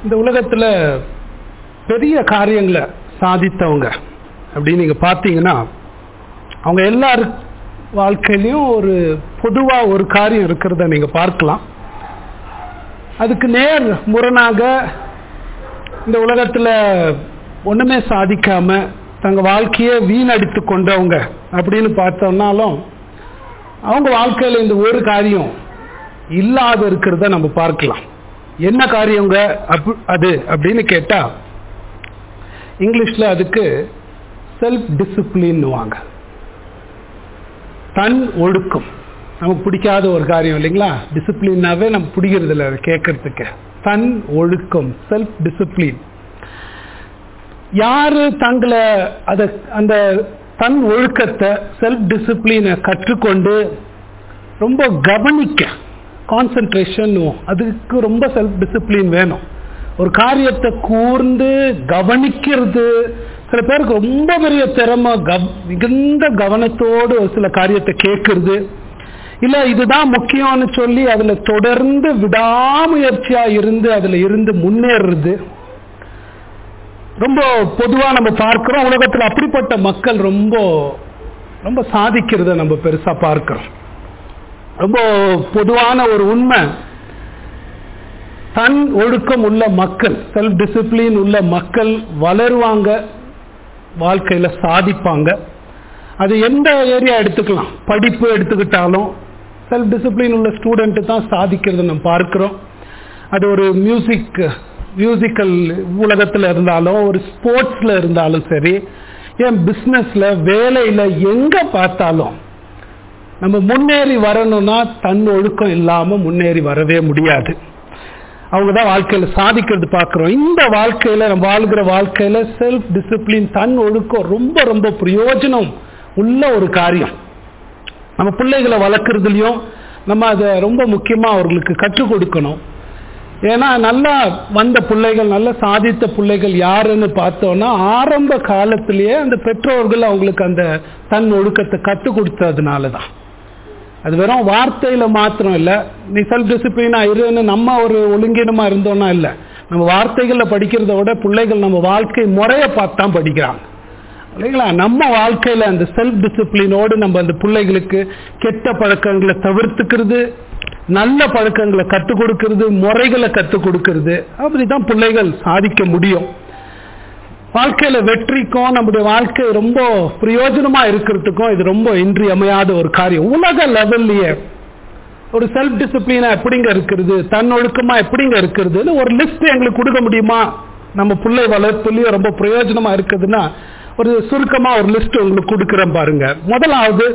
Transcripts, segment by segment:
இந்த உலகத்துல பெரிய காரியங்களை சாதித்தவங்க அப்படின்னு நீங்க பார்த்தீங்கன்னா அவங்க எல்லார் வாழ்க்கையிலையும் ஒரு பொதுவா ஒரு காரியம் இருக்கிறத நீங்க பார்க்கலாம் அதுக்கு நேர் முரணாக இந்த உலகத்துல ஒண்ணுமே சாதிக்காம தங்க வாழ்க்கையை வீணடித்து கொண்டவங்க அப்படின்னு பார்த்தோம்னாலும் அவங்க வாழ்க்கையில இந்த ஒரு காரியம் இல்லாத இருக்கிறத நம்ம பார்க்கலாம் என்ன காரியங்க அப்- அது அப்படின்னு கேட்டா இங்கிலீஷ்ல அதுக்கு செல்ஃப் டிசிப்ளின்னுவாங்க தன் ஒழுக்கம் நமக்கு பிடிக்காத ஒரு காரியம் இல்லைங்களா டிசிப்ளின்னாவே நம்ம பிடிக்கிறது இல்லை அதை கேட்கறதுக்கு தன் ஒழுக்கம் செல்ஃப் டிசிப்ளின் யாரு தங்களை அத அந்த தன் ஒழுக்கத்தை செல்ஃப் டிசிப்ளினை கற்றுக்கொண்டு ரொம்ப கவனிக்க கான்சென்ட்ரேஷன் அதுக்கு ரொம்ப செல்ஃப் டிசிப்ளின் வேணும் ஒரு காரியத்தை கூர்ந்து கவனிக்கிறது சில பேருக்கு ரொம்ப பெரிய திறமை கவ் மிகுந்த கவனத்தோடு ஒரு சில காரியத்தை கேட்கறது இல்ல இதுதான் முக்கியம்னு சொல்லி அதுல தொடர்ந்து விடாமுயற்சியா இருந்து அதுல இருந்து முன்னேறுறது ரொம்ப பொதுவா நம்ம பார்க்கிறோம் உலகத்துல அப்படிப்பட்ட மக்கள் ரொம்ப ரொம்ப சாதிக்கிறத நம்ம பெருசா பார்க்கிறோம் ரொம்ப பொதுவான ஒரு உண்மை தன் ஒழுக்கம் உள்ள மக்கள் செல்ஃப் டிசிப்ளின் உள்ள மக்கள் வளருவாங்க வாழ்க்கையில சாதிப்பாங்க அது எந்த ஏரியா எடுத்துக்கலாம் படிப்பு எடுத்துக்கிட்டாலும் செல்ஃப் டிசிப்ளின் உள்ள ஸ்டூடெண்ட் தான் சாதிக்கிறத நம்ம பார்க்கிறோம் அது ஒரு மியூசிக் மியூசிக்கல் உலகத்துல இருந்தாலும் ஒரு ஸ்போர்ட்ஸ்ல இருந்தாலும் சரி ஏன் பிசினஸ்ல வேலையில எங்க பார்த்தாலும் நம்ம முன்னேறி வரணும்னா தன் ஒழுக்கம் இல்லாம முன்னேறி வரவே முடியாது அவங்க தான் வாழ்க்கையில சாதிக்கிறது பார்க்கிறோம் இந்த வாழ்க்கையில நம்ம வாழ்கிற வாழ்க்கையில செல்ஃப் டிசிப்ளின் தன் ஒழுக்கம் ரொம்ப ரொம்ப பிரயோஜனம் உள்ள ஒரு காரியம் நம்ம பிள்ளைகளை வளர்க்குறதுலையும் நம்ம அதை ரொம்ப முக்கியமா அவர்களுக்கு கற்றுக் கொடுக்கணும் ஏன்னா நல்லா வந்த பிள்ளைகள் நல்லா சாதித்த பிள்ளைகள் யாருன்னு பார்த்தோம்னா ஆரம்ப காலத்திலேயே அந்த பெற்றோர்கள் அவங்களுக்கு அந்த தன் ஒழுக்கத்தை கற்றுக் கொடுத்ததுனால தான் அது வெறும் வார்த்தையில மாத்திரம் இல்ல நீ செல்ஃப் டிசிப்ளினா இருன்னு நம்ம ஒரு ஒழுங்கீனமா இருந்தோம்னா இல்ல நம்ம வார்த்தைகள்ல படிக்கிறத விட பிள்ளைகள் நம்ம வாழ்க்கை முறையை பார்த்து தான் படிக்கிறாங்க இல்லைங்களா நம்ம வாழ்க்கையில அந்த செல்ஃப் டிசிப்ளினோடு நம்ம அந்த பிள்ளைகளுக்கு கெட்ட பழக்கங்களை தவிர்த்துக்கிறது நல்ல பழக்கங்களை கற்றுக் கொடுக்கிறது முறைகளை கற்றுக் கொடுக்கிறது அப்படிதான் பிள்ளைகள் சாதிக்க முடியும் வாழ்க்கையில வெற்றிக்கும் நம்முடைய வாழ்க்கை ரொம்ப பிரயோஜனமா இருக்கிறதுக்கும் இது ரொம்ப இன்றியமையாத ஒரு காரியம் உலக லெவல்லயே ஒரு செல்ஃப் டிசிப்ளினா எப்படிங்க இருக்கிறது தன்னொழுக்கமா எப்படிங்க இருக்கிறதுன்னு ஒரு லிஸ்ட் எங்களுக்கு கொடுக்க முடியுமா நம்ம பிள்ளை வளர்ப்புலயும் ரொம்ப பிரயோஜனமா இருக்குதுன்னா ஒரு சுருக்கமா ஒரு லிஸ்ட் உங்களுக்கு கொடுக்குறேன் பாருங்க முதலாவது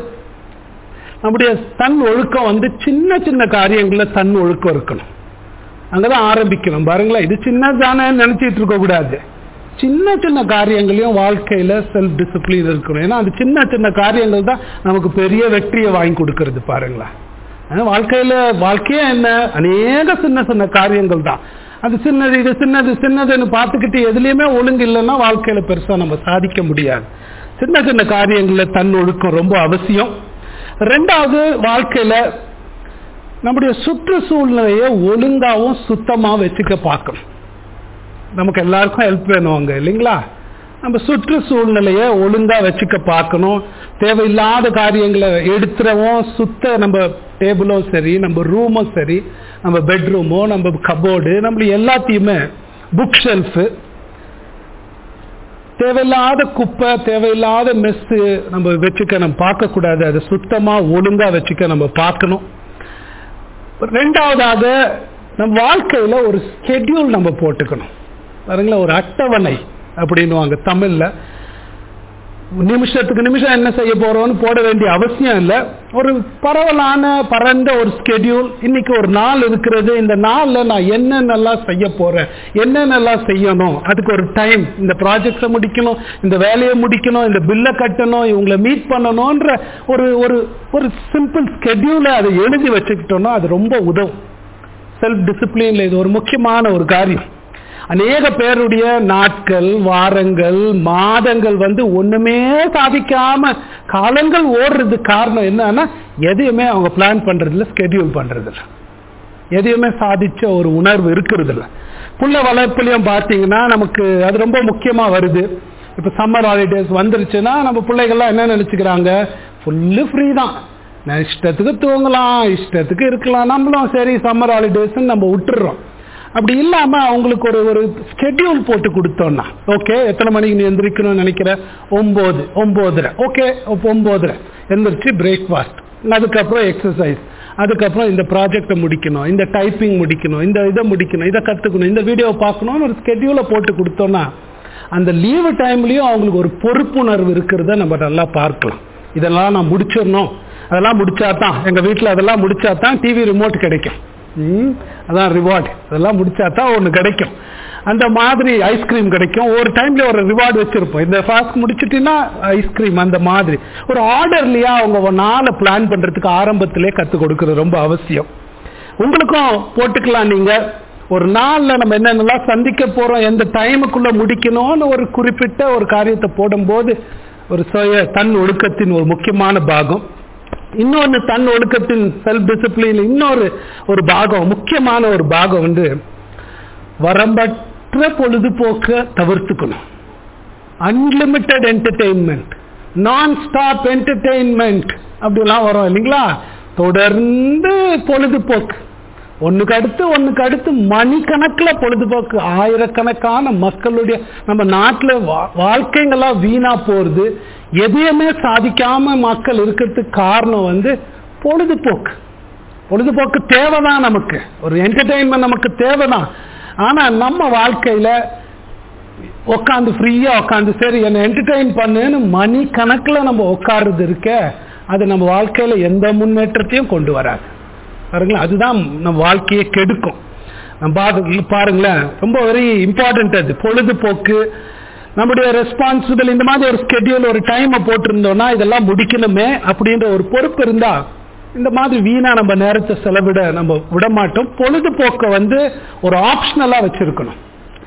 நம்முடைய தன் ஒழுக்கம் வந்து சின்ன சின்ன காரியங்கள்ல தன் ஒழுக்கம் இருக்கணும் அங்கதான் ஆரம்பிக்கணும் பாருங்களேன் இது சின்னதானே நினைச்சிட்டு இருக்க கூடாது சின்ன சின்ன காரியங்களையும் வாழ்க்கையில செல்ஃப் டிசிப்ளின் இருக்கணும் ஏன்னா அந்த சின்ன சின்ன காரியங்கள் தான் நமக்கு பெரிய வெற்றியை வாங்கி கொடுக்கறது பாருங்களேன் ஆனா வாழ்க்கையில வாழ்க்கையே என்ன அநேக சின்ன சின்ன காரியங்கள் தான் அது சின்னது இது சின்னது சின்னதுன்னு பார்த்துக்கிட்டு எதுலையுமே ஒழுங்கு இல்லைன்னா வாழ்க்கையில பெருசா நம்ம சாதிக்க முடியாது சின்ன சின்ன காரியங்கள்ல தன் ஒழுக்கம் ரொம்ப அவசியம் ரெண்டாவது வாழ்க்கையில நம்முடைய சுற்றுச்சூழ்நிலையை ஒழுங்காவும் சுத்தமா வச்சுக்க பார்க்கணும் நமக்கு எல்லாருக்கும் ஹெல்ப் வேணும் அங்க இல்லைங்களா நம்ம சுற்றுச்சூழ்நிலையை ஒழுங்கா வச்சுக்க பார்க்கணும் தேவையில்லாத காரியங்களை எடுத்துறவும் சுத்த நம்ம டேபிளும் சரி நம்ம ரூமும் சரி நம்ம பெட்ரூமோ நம்ம கபோர்டு நம்ம எல்லாத்தையுமே புக் ஷெல்ஃபு தேவையில்லாத குப்பை தேவையில்லாத மெஸ் நம்ம வச்சுக்க நம்ம பார்க்கக்கூடாது அதை சுத்தமா ஒழுங்கா வச்சுக்க நம்ம பார்க்கணும் ரெண்டாவதாக நம்ம வாழ்க்கையில ஒரு ஸ்கெட்யூல் நம்ம போட்டுக்கணும் பாருங்களேன் ஒரு அட்டவணை அப்படின்னுவாங்க தமிழ்ல நிமிஷத்துக்கு நிமிஷம் என்ன செய்ய போறோம்னு போட வேண்டிய அவசியம் இல்லை ஒரு பரவலான பரந்த ஒரு ஸ்கெடியூல் இன்னைக்கு ஒரு நாள் இருக்கிறது இந்த நாள்ல நான் என்னென்னலாம் செய்ய போறேன் என்னென்னலாம் செய்யணும் அதுக்கு ஒரு டைம் இந்த ப்ராஜெக்ட்ஸை முடிக்கணும் இந்த வேலையை முடிக்கணும் இந்த பில்லை கட்டணும் இவங்களை மீட் பண்ணணும்ன்ற ஒரு ஒரு ஒரு சிம்பிள் ஸ்கெடியூலை அதை எழுதி வச்சுக்கிட்டோம்னா அது ரொம்ப உதவும் செல்ஃப் டிசிப்ளின்ல இது ஒரு முக்கியமான ஒரு காரியம் அநேக பேருடைய நாட்கள் வாரங்கள் மாதங்கள் வந்து ஒண்ணுமே சாதிக்காம காலங்கள் ஓடுறது காரணம் என்னன்னா எதையுமே அவங்க பிளான் பண்றதில்ல ஸ்கெடியூல் பண்றதில்ல எதையுமே சாதிச்ச ஒரு உணர்வு இருக்கிறது இல்ல புள்ள வளர்ப்புலையும் பார்த்தீங்கன்னா நமக்கு அது ரொம்ப முக்கியமா வருது இப்போ சம்மர் ஹாலிடேஸ் வந்துருச்சுன்னா நம்ம பிள்ளைகள்லாம் என்ன நினைச்சுக்கிறாங்க ஃபுல்லு ஃப்ரீ தான் நான் இஷ்டத்துக்கு தூங்கலாம் இஷ்டத்துக்கு இருக்கலாம் நம்மளும் சரி சம்மர் ஹாலிடேஸ்ன்னு நம்ம விட்டுறோம் அப்படி இல்லாம அவங்களுக்கு ஒரு ஒரு ஸ்கெட்யூல் போட்டு கொடுத்தோம்னா ஓகே எத்தனை மணிக்கு நீ எந்திரிக்கணும்னு நினைக்கிற ஒன்பது ஒன்பதரை ஓகே ஒன்பதரை எந்திரிச்சு பிரேக்ஃபாஸ்ட் அதுக்கப்புறம் எக்ஸசைஸ் அதுக்கப்புறம் இந்த ப்ராஜெக்டை முடிக்கணும் இந்த டைப்பிங் முடிக்கணும் இந்த இதை முடிக்கணும் இதை கற்றுக்கணும் இந்த வீடியோ பார்க்கணும்னு ஒரு ஸ்கெட்யூலை போட்டு கொடுத்தோம்னா அந்த லீவு டைம்லயும் அவங்களுக்கு ஒரு பொறுப்புணர்வு இருக்கிறத நம்ம நல்லா பார்க்கலாம் இதெல்லாம் நான் முடிச்சிடணும் அதெல்லாம் முடிச்சா தான் எங்க வீட்டில் அதெல்லாம் முடிச்சா தான் டிவி ரிமோட் கிடைக்கும் ம், அதான் ரிவார்டு அதெல்லாம் முடிச்சா தான் ஒன்று கிடைக்கும் அந்த மாதிரி ஐஸ்கிரீம் கிடைக்கும் ஒரு டைம்ல ஒரு ரிவார்டு வச்சிருப்போம் இந்த ஃபாஸ்ட் முடிச்சிட்டீங்கன்னா ஐஸ்கிரீம் அந்த மாதிரி ஒரு ஆர்டர்லயா அவங்க நாளை பிளான் பண்றதுக்கு ஆரம்பத்திலே கற்றுக் கொடுக்கறது ரொம்ப அவசியம் உங்களுக்கும் போட்டுக்கலாம் நீங்க ஒரு நாள்ல நம்ம என்னென்னலாம் சந்திக்க போறோம் எந்த டைமுக்குள்ள முடிக்கணும்னு ஒரு குறிப்பிட்ட ஒரு காரியத்தை போடும்போது ஒரு சுய தன் ஒழுக்கத்தின் ஒரு முக்கியமான பாகம் இன்னொன்னு தன் ஒழுக்கத்தின் செல்ஃப் டிசிப்ளின் இன்னொரு ஒரு பாகம் முக்கியமான ஒரு பாகம் வந்து வரம்பற்ற பொழுதுபோக்க தவிர்த்துக்கணும் unlimited entertainment non stop entertainment அப்படிலாம் வரும் இல்லைங்களா தொடர்ந்து பொழுதுபோக்கு ஒண்ணுக்கு அடுத்து ஒண்ணுக்கு அடுத்து மணிக்கணக்கில் பொழுதுபோக்கு ஆயிரக்கணக்கான மக்களுடைய நம்ம நாட்டில் வாழ்க்கைங்கெல்லாம் வீணா போறது எதையுமே சாதிக்காம மக்கள் இருக்கிறதுக்கு காரணம் வந்து பொழுதுபோக்கு பொழுதுபோக்கு தேவைதான் நமக்கு ஒரு என்டர்டெயின்மெண்ட் நமக்கு தேவைதான் ஆனா நம்ம வாழ்க்கையில உட்காந்து ஃப்ரீயா உட்காந்து சரி என்னை என்டர்டெயின் பண்ணுன்னு மணி கணக்குல நம்ம உட்கார்றது இருக்க அது நம்ம வாழ்க்கையில எந்த முன்னேற்றத்தையும் கொண்டு வராது பாருங்களேன் அதுதான் நம்ம வாழ்க்கையை கெடுக்கும் நம்ம பாரு- பாருங்களேன் ரொம்ப வெரி இம்பார்ட்டன்ட் அது பொழுதுபோக்கு நம்முடைய ரெஸ்பான்சிபிள் இந்த மாதிரி ஒரு ஸ்கெட்யூல் ஒரு டைமை போட்டிருந்தோம்னா இதெல்லாம் முடிக்கணுமே அப்படின்ற ஒரு பொறுப்பு இருந்தா இந்த மாதிரி வீணா நம்ம நேரத்தை செலவிட நம்ம விட மாட்டோம் பொழுதுபோக்கை வந்து ஒரு ஆப்ஷனலா வச்சிருக்கணும்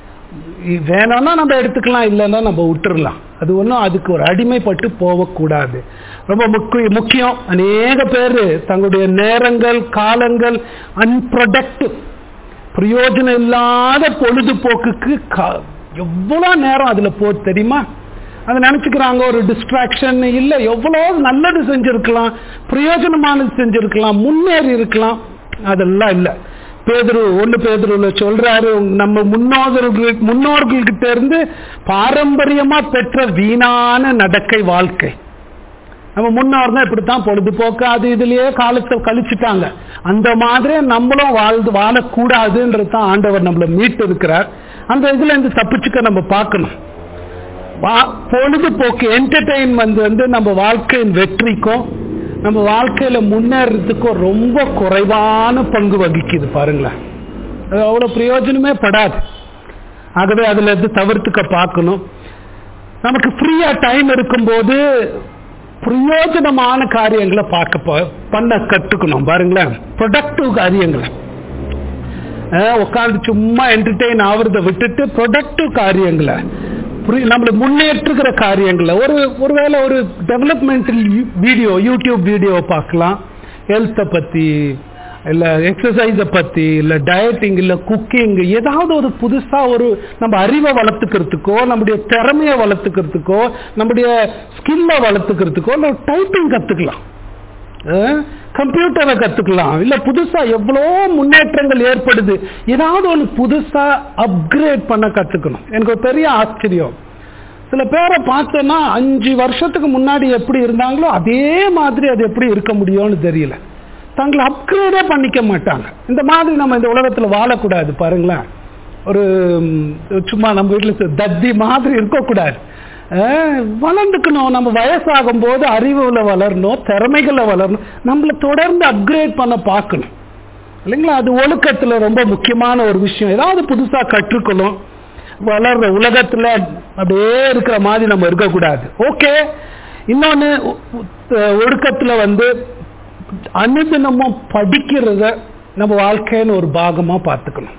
இ- வேணும்னா நம்ம எடுத்துக்கலாம் இல்லைன்னா நம்ம விட்டுறலாம் அது ஒன்றும் அதுக்கு ஒரு அடிமைப்பட்டு போகக்கூடாது ரொம்ப முக்கிய முக்கியம் அநேக பேர் தங்களுடைய நேரங்கள் காலங்கள் அன்ப்ரொடக்டிவ் பிரயோஜனம் இல்லாத பொழுதுபோக்குக்கு கா- எவ்வளவு நேரம் அதுல போகுது தெரியுமா அதை நினைச்சுக்கிறாங்க ஒரு டிஸ்ட்ராக்ஷன் இல்ல எவ்வளவு நல்லது செஞ்சிருக்கலாம் பிரயோஜனமானது செஞ்சிருக்கலாம் முன்னேறி இருக்கலாம் அதெல்லாம் இல்ல பேதுரு ஒண்ணு பேதுருல சொல்றாரு நம்ம முன்னோர்கள் முன்னோர்கள்கிட்ட இருந்து பாரம்பரியமா பெற்ற வீணான நடக்கை வாழ்க்கை நம்ம முன்னோர் தான் இப்படித்தான் பொழுதுபோக்கு அது இதுலயே காலத்தை கழிச்சுட்டாங்க அந்த மாதிரி நம்மளும் வாழ்ந்து வாழக்கூடாதுன்றது தான் ஆண்டவர் நம்மளை மீட்டு இருக்கிறார் அந்த இதுல இருந்து தப்பிச்சுக்க நம்ம பார்க்கணும் வா- பொழுதுபோக்கு என்டர்டெயின்மெண்ட் வந்து நம்ம வாழ்க்கையின் வெற்றிக்கும் நம்ம வாழ்க்கையில முன்னேறதுக்கும் ரொம்ப குறைவான பங்கு வகிக்குது பாருங்களேன் அது அவ்வளவு பிரயோஜனமே படாது ஆகவே அதுல இருந்து தவிர்த்துக்க பார்க்கணும் நமக்கு ஃப்ரீயா டைம் இருக்கும்போது பிரயோஜனமான காரியங்களை பார்க்க ப- பண்ண கத்துக்கணும் பாருங்களேன் ப்ரொடக்டிவ் காரியங்களை உட்காந்து சும்மா என்டர்டெயின் ஆகுறத விட்டுட்டு ப்ரொடக்டிவ் காரியங்களை புரி- நம்மளை முன்னேற்றுகிற காரியங்களை ஒரு ஒருவேளை ஒரு டெவலப்மெண்டல் வீடியோ யூடியூப் வீடியோ பார்க்கலாம் ஹெல்த்தை பத்தி இல்ல எக்ஸசைஸை பத்தி இல்ல டயட்டிங் இல்ல குக்கிங் ஏதாவது ஒரு புதுசா ஒரு நம்ம அறிவை வளர்த்துக்கிறதுக்கோ நம்முடைய திறமையை வளர்த்துக்கிறதுக்கோ நம்முடைய ஸ்கில்லை வளர்த்துக்கிறதுக்கோ இல்லை டைப்பிங் கத்துக்கலாம் கம்ப்யூட்டரை கத்துக்கலாம் இல்ல புதுசா எவ்வளோ முன்னேற்றங்கள் ஏற்படுது ஏதாவது ஒன்று புதுசா அப்கிரேட் பண்ண கத்துக்கணும் எனக்கு ஒரு பெரிய ஆச்சரியம் சில பேரை பார்த்தோன்னா அஞ்சு வருஷத்துக்கு முன்னாடி எப்படி இருந்தாங்களோ அதே மாதிரி அது எப்படி இருக்க முடியும்னு தெரியல தங்களை அப்கிரேடே பண்ணிக்க மாட்டாங்க இந்த மாதிரி நம்ம இந்த உலகத்துல வாழக்கூடாது பாருங்களேன் ஒரு ம், சும்மா நம்ம வீட்டில் தத்தி மாதிரி இருக்கக்கூடாது அஹ், வளர்ந்துக்கணும் நம்ம வயசாகும் போது அறிவுல வளரணும் திறமைகளை வளரணும் நம்மளை தொடர்ந்து அப்கிரேட் பண்ண பார்க்கணும் இல்லைங்களா அது ஒழுக்கத்துல ரொம்ப முக்கியமான ஒரு விஷயம் ஏதாவது புதுசா கற்றுக்கணும் வளர்ற உலகத்துல அப்படியே இருக்கிற மாதிரி நம்ம இருக்கக்கூடாது ஓகே இன்னொன்னு ஒ- ஒ- ஒழுக்கத்துல வந்து அனுதினமும் படிக்கிறத நம்ம வாழ்க்கைன்னு ஒரு பாகமா பார்த்துக்கணும்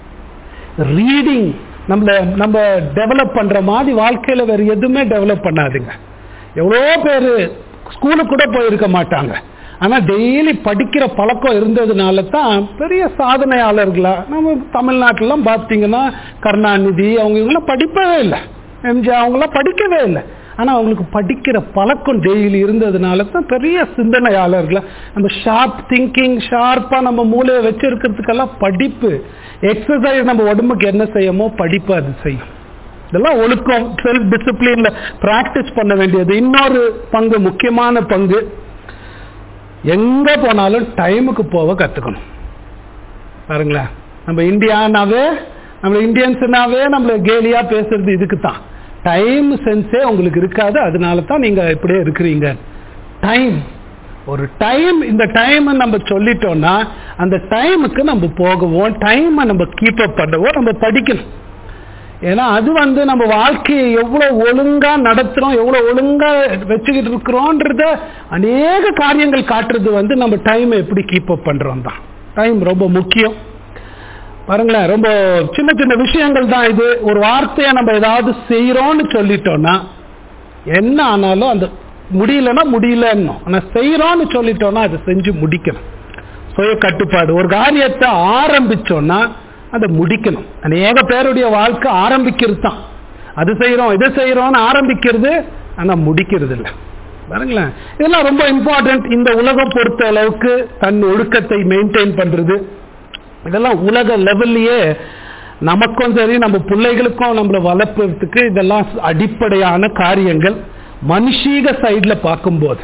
ரீடிங் நம்மள நம்ம டெவலப் பண்ற மாதிரி வாழ்க்கையில வேற எதுவுமே டெவலப் பண்ணாதுங்க எவ்வளோ பேர் ஸ்கூலுக்கு கூட போயிருக்க மாட்டாங்க ஆனா டெய்லி படிக்கிற பழக்கம் இருந்ததுனால தான் பெரிய சாதனையாளர்களா நம்ம தமிழ்நாட்டிலாம் பார்த்தீங்கன்னா கருணாநிதி அவங்க இவங்களாம் படிப்பவே இல்லை எம்ஜிஆர் அவங்களாம் படிக்கவே இல்லை ஆனா அவங்களுக்கு படிக்கிற பழக்கம் டெய்லி இருந்ததுனால தான் பெரிய சிந்தனையாளர்களா நம்ம ஷார்ப் திங்கிங் ஷார்ப்பா நம்ம மூளையை வச்சிருக்கிறதுக்கெல்லாம் படிப்பு எக்ஸசைஸ் நம்ம உடம்புக்கு என்ன செய்யுமோ படிப்பு அது செய்யும் இதெல்லாம் ஒழுக்கம் செல்ஃப் டிசிப்ளின்ல பிராக்டிஸ் பண்ண வேண்டியது இன்னொரு பங்கு முக்கியமான பங்கு எங்க போனாலும் டைமுக்கு போக கத்துக்கணும் பாருங்களேன் நம்ம இந்தியானாவே நம்ம இந்தியன்ஸ்னாவே நம்மள கேலியா பேசுறது இதுக்கு தான் டைம் சென்ஸே உங்களுக்கு இருக்காது அதனால தான் நீங்க இப்படியே இருக்கிறீங்க டைம் ஒரு டைம் இந்த டைம் நம்ம சொல்லிட்டோம்னா அந்த டைமுக்கு நம்ம போகவும் டைமை நம்ம கீப் அப் பண்ணவோ நம்ம படிக்கணும் ஏன்னா அது வந்து நம்ம வாழ்க்கையை எவ்வளவு ஒழுங்கா நடத்துறோம் எவ்வளவு ஒழுங்கா வச்சுக்கிட்டு இருக்கிறோன்றத அநேக காரியங்கள் காட்டுறது வந்து நம்ம டைமை எப்படி கீப் அப் பண்றோம் தான் டைம் ரொம்ப முக்கியம் பாருங்களேன் ரொம்ப சின்ன சின்ன விஷயங்கள் தான் இது ஒரு வார்த்தையை நம்ம ஏதாவது செய்யறோம்னு சொல்லிட்டோம்னா என்ன ஆனாலும் அந்த முடியலன்னா முடியலன்னு ஆனா செய்யறோம்னு சொல்லிட்டோம்னா அதை செஞ்சு முடிக்கணும் சுய கட்டுப்பாடு ஒரு காரியத்தை ஆரம்பிச்சோம்னா அதை முடிக்கணும் அநேக பேருடைய வாழ்க்கை ஆரம்பிக்கிறது தான் அது செய்யறோம் இது செய்யறோம்னு ஆரம்பிக்கிறது ஆனா முடிக்கிறது இல்லை பாருங்களேன் இதெல்லாம் ரொம்ப இம்பார்ட்டன்ட் இந்த உலகம் பொறுத்த அளவுக்கு தன் ஒழுக்கத்தை மெயின்டைன் பண்றது இதெல்லாம் உலக லெவல்லையே நமக்கும் சரி நம்ம பிள்ளைகளுக்கும் நம்மளை வளர்ப்பதற்கு இதெல்லாம் அடிப்படையான காரியங்கள் மனுஷீக சைட்ல பார்க்கும்போது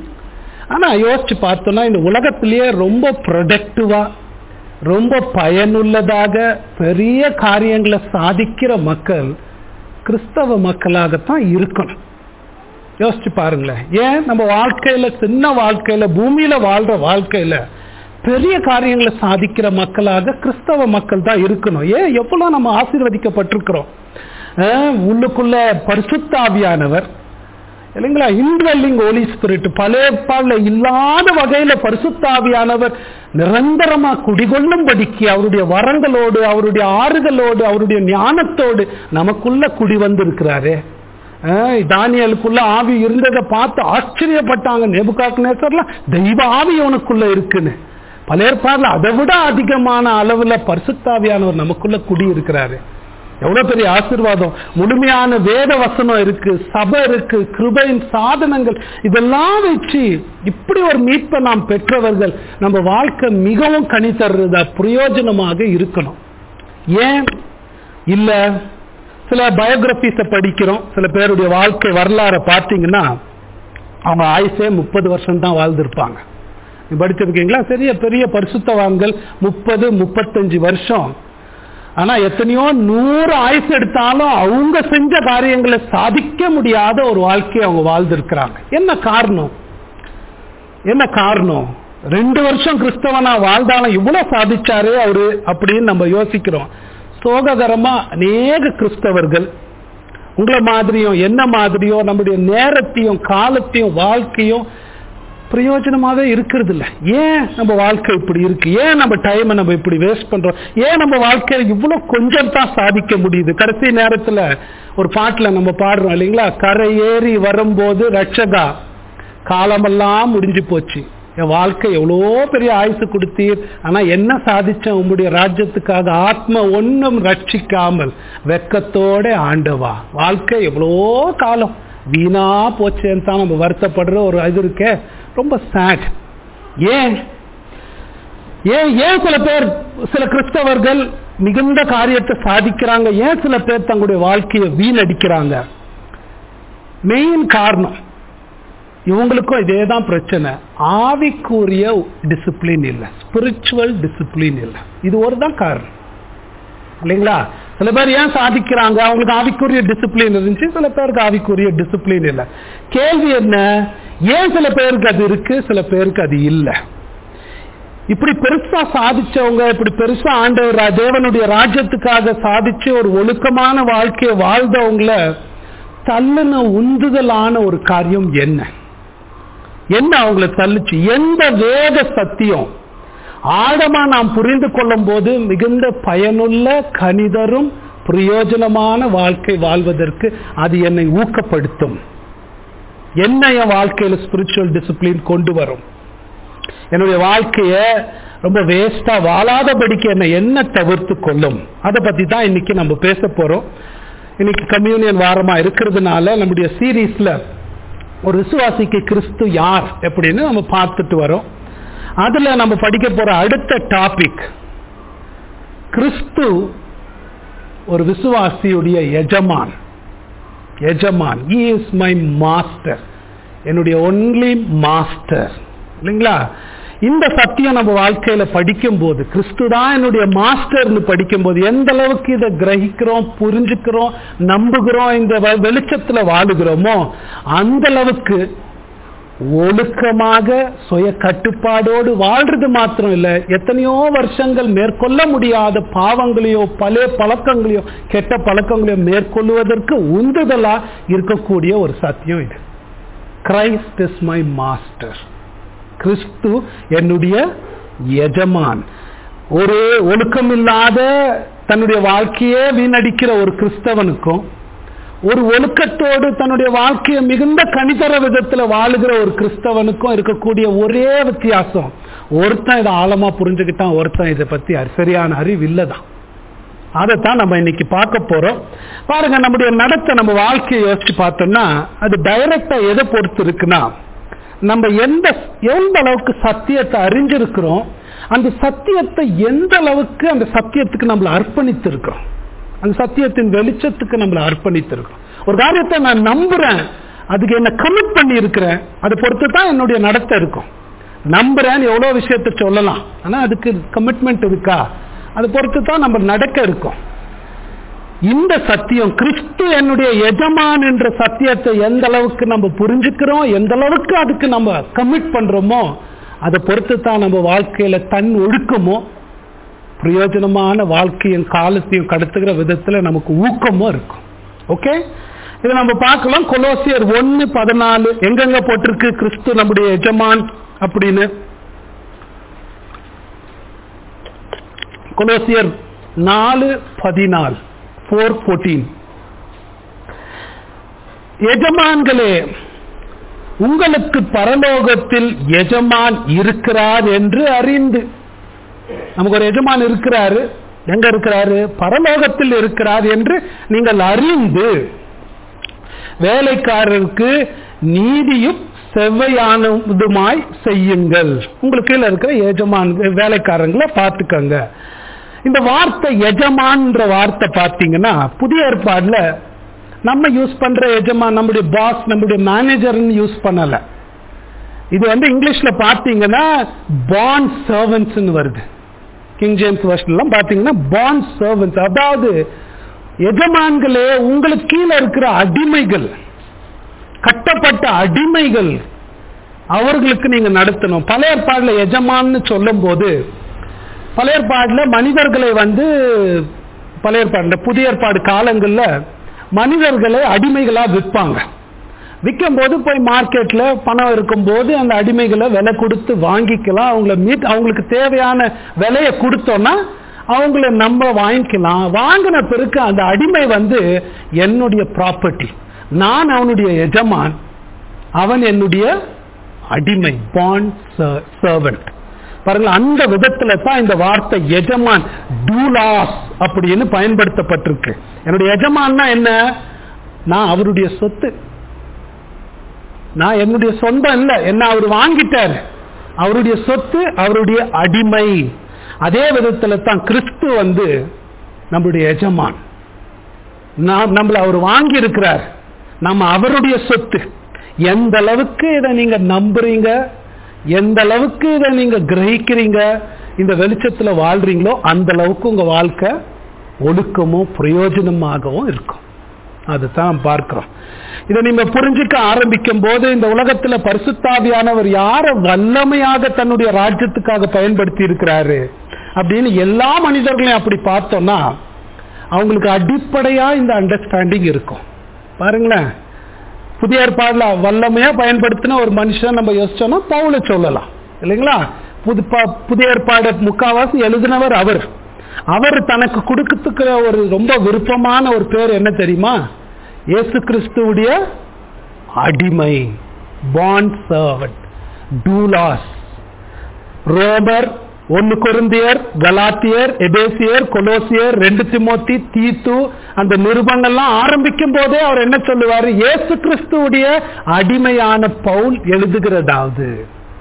ஆனா யோசிச்சு பார்த்தோம்னா இந்த உலகத்திலேயே ரொம்ப ப்ரொடக்டிவா ரொம்ப பயனுள்ளதாக பெரிய காரியங்களை சாதிக்கிற மக்கள் கிறிஸ்தவ மக்களாகத்தான் இருக்கணும் யோசிச்சு பாருங்களேன் ஏன் நம்ம வாழ்க்கையில சின்ன வாழ்க்கையில பூமியில வாழ்ற வாழ்க்கையில பெரிய காரியங்களை சாதிக்கிற மக்களாக கிறிஸ்தவ மக்கள் தான் இருக்கணும் ஏன் எவ்வளவு நம்ம ஆசீர்வதிக்கப்பட்டிருக்கிறோம் உள்ளுக்குள்ள பரிசுத்தாவியானவர் இல்லைங்களா இன்வெல்லிங் ஹோலி ஸ்பிரிட் பழைய பாடல இல்லாத வகையில பரிசுத்தாவியானவர் நிரந்தரமா குடிகொள்ளும்படிக்கு அவருடைய வரங்களோடு அவருடைய ஆறுகளோடு அவருடைய ஞானத்தோடு நமக்குள்ள குடி வந்திருக்கிறாரே தானியலுக்குள்ள ஆவி இருந்ததை பார்த்து ஆச்சரியப்பட்டாங்க நெபுகாக்கு நேசர்லாம் தெய்வ ஆவி அவனுக்குள்ள இருக்குன்னு பல ஏற்பாடுல அதை விட அதிகமான அளவுல பரிசுத்தாவியானவர் நமக்குள்ள குடி இருக்கிறாரு எவ்வளவு பெரிய ஆசிர்வாதம் முழுமையான வேத வசனம் இருக்கு சபை இருக்கு கிருபையின் சாதனங்கள் இதெல்லாம் வச்சு இப்படி ஒரு மீட்பை நாம் பெற்றவர்கள் நம்ம வாழ்க்கை மிகவும் கனி தர்றதா பிரயோஜனமாக இருக்கணும் ஏன் இல்ல சில பயோகிராபிஸ படிக்கிறோம் சில பேருடைய வாழ்க்கை வரலாறை பார்த்தீங்கன்னா அவங்க ஆயுசே முப்பது வருஷம் தான் வாழ்ந்திருப்பாங்க படிச்சிருக்கீங்களா பெரிய பெரிய பரிசுத்தவான்கள் முப்பது முப்பத்தஞ்சு வருஷம் ஆனா எத்தனையோ நூறு ஆயுசு எடுத்தாலும் அவங்க செஞ்ச காரியங்களை சாதிக்க முடியாத ஒரு வாழ்க்கையை அவங்க வாழ்ந்திருக்கிறாங்க என்ன காரணம் என்ன காரணம் ரெண்டு வருஷம் கிறிஸ்தவனா வாழ்ந்தாலும் இவ்வளவு சாதிச்சாரு அவரு அப்படின்னு நம்ம யோசிக்கிறோம் சோககரமா அநேக கிறிஸ்தவர்கள் உங்களை மாதிரியும் என்ன மாதிரியோ நம்முடைய நேரத்தையும் காலத்தையும் வாழ்க்கையும் பிரயோஜனமாவே இருக்கிறது இல்ல ஏன் நம்ம வாழ்க்கை இப்படி இருக்கு ஏன் நம்ம டைமை நம்ம இப்படி வேஸ்ட் பண்றோம் ஏன் நம்ம வாழ்க்கையில இவ்வளவு கொஞ்சம் தான் சாதிக்க முடியுது கடைசி நேரத்துல ஒரு பாட்டுல நம்ம பாடுறோம் இல்லைங்களா கரை ஏறி வரும்போது ரட்சகா காலமெல்லாம் முடிஞ்சு போச்சு என் வாழ்க்கை எவ்வளோ பெரிய ஆயுசு கொடுத்தீர் ஆனா என்ன சாதிச்சேன் உங்களுடைய ராஜ்யத்துக்காக ஆத்ம ஒன்னும் ரட்சிக்காமல் வெக்கத்தோட ஆண்டவா வாழ்க்கை எவ்வளோ காலம் வீணா போச்சேன்னு தான் நம்ம வருத்தப்படுற ஒரு இது இருக்கே ரொம்ப சேட் ஏன் ஏன் ஏன் சில பேர் சில கிறிஸ்தவர்கள் மிகுந்த காரியத்தை சாதிக்கிறாங்க ஏன் சில பேர் தங்களுடைய வாழ்க்கையை வீணடிக்கிறாங்க மெயின் காரணம் இவங்களுக்கும் இதே தான் பிரச்சனை ஆவிக்குரிய டிசிப்ளின் இல்லை ஸ்பிரிச்சுவல் டிசிப்ளின் இல்லை இது ஒரு தான் காரணம் இல்லைங்களா சில பேர் ஏன் சாதிக்கிறாங்க அவங்களுக்கு ஆவிக்குரிய டிசிப்ளின் இருந்துச்சு சில பேருக்கு ஆவிக்குரிய டிசிப்ளின் இல்லை கேள்வி என்ன ஏன் சில பேருக்கு அது இருக்கு சில பேருக்கு அது இல்லை இப்படி பெருசா சாதிச்சவங்க இப்படி பெருசா ஆண்டவர் தேவனுடைய ராஜ்யத்துக்காக சாதிச்சு ஒரு ஒழுக்கமான வாழ்க்கையை வாழ்ந்தவங்கள தள்ளுன உந்துதலான ஒரு காரியம் என்ன என்ன அவங்கள தள்ளுச்சு எந்த வேத சத்தியம் ஆழமா நாம் புரிந்து கொள்ளும் போது மிகுந்த பயனுள்ள கணிதரும் பிரயோஜனமான வாழ்க்கை வாழ்வதற்கு அது என்னை ஊக்கப்படுத்தும் என்ன என் வாழ்க்கையில ஸ்பிரிச்சுவல் டிசிப்ளின் கொண்டு வரும் என்னுடைய வாழ்க்கைய ரொம்ப வேஸ்டா வாழாதபடிக்கு என்ன என்ன தவிர்த்து கொள்ளும் அதை பத்தி தான் இன்னைக்கு நம்ம பேச போறோம் இன்னைக்கு கம்யூனியன் வாரமா இருக்கிறதுனால நம்முடைய சீரீஸ்ல ஒரு விசுவாசிக்கு கிறிஸ்து யார் எப்படின்னு நம்ம பார்த்துட்டு வரோம் அதுல நம்ம படிக்க போற அடுத்த டாபிக் கிறிஸ்து ஒரு விசுவாசியுடைய எஜமான் எஜமான் he இஸ் மை மாஸ்டர் என்னுடைய ஒன்லி மாஸ்டர் இல்லைங்களா இந்த சத்தியம் நம்ம வாழ்க்கையில படிக்கும் போது கிறிஸ்து தான் என்னுடைய மாஸ்டர்னு படிக்கும் போது எந்த அளவுக்கு இதை கிரகிக்கிறோம் புரிஞ்சுக்கிறோம் நம்புகிறோம் இந்த வ- வெளிச்சத்துல வாழுகிறோமோ அந்த அளவுக்கு ஒழுக்கமாக சுய கட்டுப்பாடோடு வாழ்றது மாத்திரம் இல்ல எத்தனையோ வருஷங்கள் மேற்கொள்ள முடியாத பாவங்களையோ பழைய பழக்கங்களையோ கெட்ட பழக்கங்களையோ மேற்கொள்வதற்கு உந்துதலா இருக்கக்கூடிய ஒரு சத்தியம் இது கிரைஸ்ட் இஸ் மை மாஸ்டர் கிறிஸ்து என்னுடைய எஜமான் ஒரு ஒழுக்கமில்லாத தன்னுடைய வாழ்க்கையே வீணடிக்கிற ஒரு கிறிஸ்தவனுக்கும் ஒரு ஒழுக்கத்தோடு தன்னுடைய வாழ்க்கையை மிகுந்த கனிதர விதத்துல வாழுகிற ஒரு கிறிஸ்தவனுக்கும் இருக்கக்கூடிய ஒரே வித்தியாசம் ஒருத்தன் இதை ஆழமா புரிஞ்சுக்கிட்டான் ஒருத்தன் இதை பத்தி அறி- சரியான அறிவு இல்லதான் அதைத்தான் நம்ம இன்னைக்கு பார்க்க போறோம் பாருங்க நம்முடைய நடத்தை நம்ம வாழ்க்கையை யோசிச்சு பார்த்தோம்னா அது டைரக்டா எதை பொறுத்து இருக்குன்னா நம்ம எந்த எந்த அளவுக்கு சத்தியத்தை அறிஞ்சிருக்கிறோம் அந்த சத்தியத்தை எந்த அளவுக்கு அந்த சத்தியத்துக்கு நம்மளை அர்ப்பணித்து இருக்கிறோம் அந்த சத்தியத்தின் வெளிச்சத்துக்கு நம்மளை அர்ப்பணித்து இருக்கிறோம் ஒரு காரியத்தை நான் நம்புறேன் அதுக்கு என்ன கமிட் பண்ணி இருக்கிறேன் அதை பொறுத்து தான் என்னுடைய நடத்தை இருக்கும் நம்புறேன்னு எவ்வளவு விஷயத்தை சொல்லலாம் ஆனா அதுக்கு கமிட்மெண்ட் இருக்கா அதை பொறுத்து தான் நம்ம நடக்க இருக்கும் இந்த சத்தியம் கிறிஸ்து என்னுடைய எஜமான் என்ற சத்தியத்தை எந்த அளவுக்கு நம்ம புரிஞ்சுக்கிறோம் எந்த அளவுக்கு அதுக்கு நம்ம கமிட் பண்றோமோ அதை பொறுத்து தான் நம்ம வாழ்க்கையில தன் ஒழுக்கமோ பிரயோஜனமான வாழ்க்கையின் காலத்தையும் கடத்துகிற விதத்துல நமக்கு ஊக்கமும் இருக்கும் ஓகே இதை நம்ம பார்க்கலாம் கொலோசியர் ஒன்னு பதினாலு எங்கெங்க போட்டிருக்கு கிறிஸ்து நம்முடைய எஜமான் அப்படின்னு கொலோசியர் நாலு பதினாலு ஃபோர் ஃபோர்டீன் எஜமான்களே உங்களுக்கு பரலோகத்தில் எஜமான் இருக்கிறார் என்று அறிந்து நமக்கு ஒரு எஜமான் இருக்கிறாரு எங்க இருக்கிறாரு பரலோகத்தில் இருக்கிறார் என்று நீங்கள் அறிந்து வேலைக்காரருக்கு நீதியும் செவ்வையானதுமாய் செய்யுங்கள் உங்களுக்கு கீழே இருக்கிற எஜமான் வேலைக்காரங்களை பார்த்துக்கங்க இந்த வார்த்தை எஜமான்ற வார்த்தை பார்த்தீங்கன்னா புதிய ஏற்பாடுல நம்ம யூஸ் பண்ற எஜமான் நம்முடைய பாஸ் நம்முடைய மேனேஜர்னு யூஸ் பண்ணல இது வந்து இங்கிலீஷ்ல பார்த்தீங்கன்னா பாண்ட் சர்வன்ட்ஸ்னு வருது கிங் ஜேம்ஸ் வருஷன்லாம் பார்த்தீங்கன்னா பாண்ட் சர்வன்ட்ஸ் அதாவது எஜமான்களே உங்களுக்கு கீழே இருக்கிற அடிமைகள் கட்டப்பட்ட அடிமைகள் அவர்களுக்கு நீங்க நடத்தணும் பழைய ஏற்பாடுல எஜமான்னு சொல்லும் போது பழைய ஏற்பாடுல மனிதர்களை வந்து பழைய ஏற்பாடுல புதிய ஏற்பாடு காலங்கள்ல மனிதர்களை அடிமைகளா விற்பாங்க விற்கும் போது போய் மார்க்கெட்ல பணம் இருக்கும்போது அந்த அடிமைகளை விலை கொடுத்து வாங்கிக்கலாம் அவங்கள மீட் அவங்களுக்கு தேவையான விலையை கொடுத்தோம்னா அவங்கள நம்ம வாங்கிக்கலாம் வாங்கின பிறகு அந்த அடிமை வந்து என்னுடைய ப்ராப்பர்ட்டி நான் அவனுடைய எஜமான் அவன் என்னுடைய அடிமை பாண்ட் சர்வன்ட் பாருங்க அந்த விதத்துல தான் இந்த வார்த்தை எஜமான் டூலாஸ் அப்படின்னு பயன்படுத்தப்பட்டிருக்கு என்னுடைய எஜமான்னா என்ன நான் அவருடைய சொத்து நான் என்னுடைய சொந்தம் இல்ல என்ன அவர் வாங்கிட்டார் அவருடைய சொத்து அவருடைய அடிமை அதே விதத்துல தான் கிறிஸ்து வந்து நம்முடைய எஜமான் நாம் நம்மள அவர் வாங்கி இருக்கிறார் நம்ம அவருடைய சொத்து எந்த அளவுக்கு இதை நீங்க நம்புறீங்க எந்த அளவுக்கு இதை நீங்க கிரகிக்கிறீங்க இந்த வெளிச்சத்துல வாழ்றீங்களோ அந்த அளவுக்கு உங்க வாழ்க்கை ஒழுக்கமும் பிரயோஜனமாகவும் இருக்கும் அதுதான் பார்க்கிறோம் இதை நீங்க புரிஞ்சுக்க ஆரம்பிக்கும் போது இந்த உலகத்துல பரிசுத்தாவியானவர் யார வல்லமையாக தன்னுடைய ராஜ்யத்துக்காக பயன்படுத்தி இருக்கிறாரு அப்படின்னு எல்லா மனிதர்களையும் அப்படி பார்த்தோம்னா அவங்களுக்கு அடிப்படையா இந்த அண்டர்ஸ்டாண்டிங் இருக்கும் பாருங்களேன் புதிய ஏற்பாடுல வல்லமையா பயன்படுத்தின ஒரு மனுஷன் நம்ம யோசிச்சோம்னா பவுல சொல்லலாம் இல்லைங்களா புது ப- புதிய ஏற்பாடு முக்காவாசி எழுதினவர் அவர் அவர் தனக்கு கொடுக்கறதுக்கு ஒரு ரொம்ப விருப்பமான ஒரு பேர் என்ன தெரியுமா இயேசு கிறிஸ்துவுடைய அடிமை பாண்ட் சர்வன்ட் டூலாஸ் ரோமர் ஒன்னு கொருந்தியர் கலாத்தியர் எபேசியர் கொலோசியர் ரெண்டு திமோத்தி தீத்து அந்த நிருபங்கள்லாம் ஆரம்பிக்கும் போதே அவர் என்ன சொல்லுவாரு இயேசு கிறிஸ்துவுடைய அடிமையான பவுல் எழுதுகிறதாவது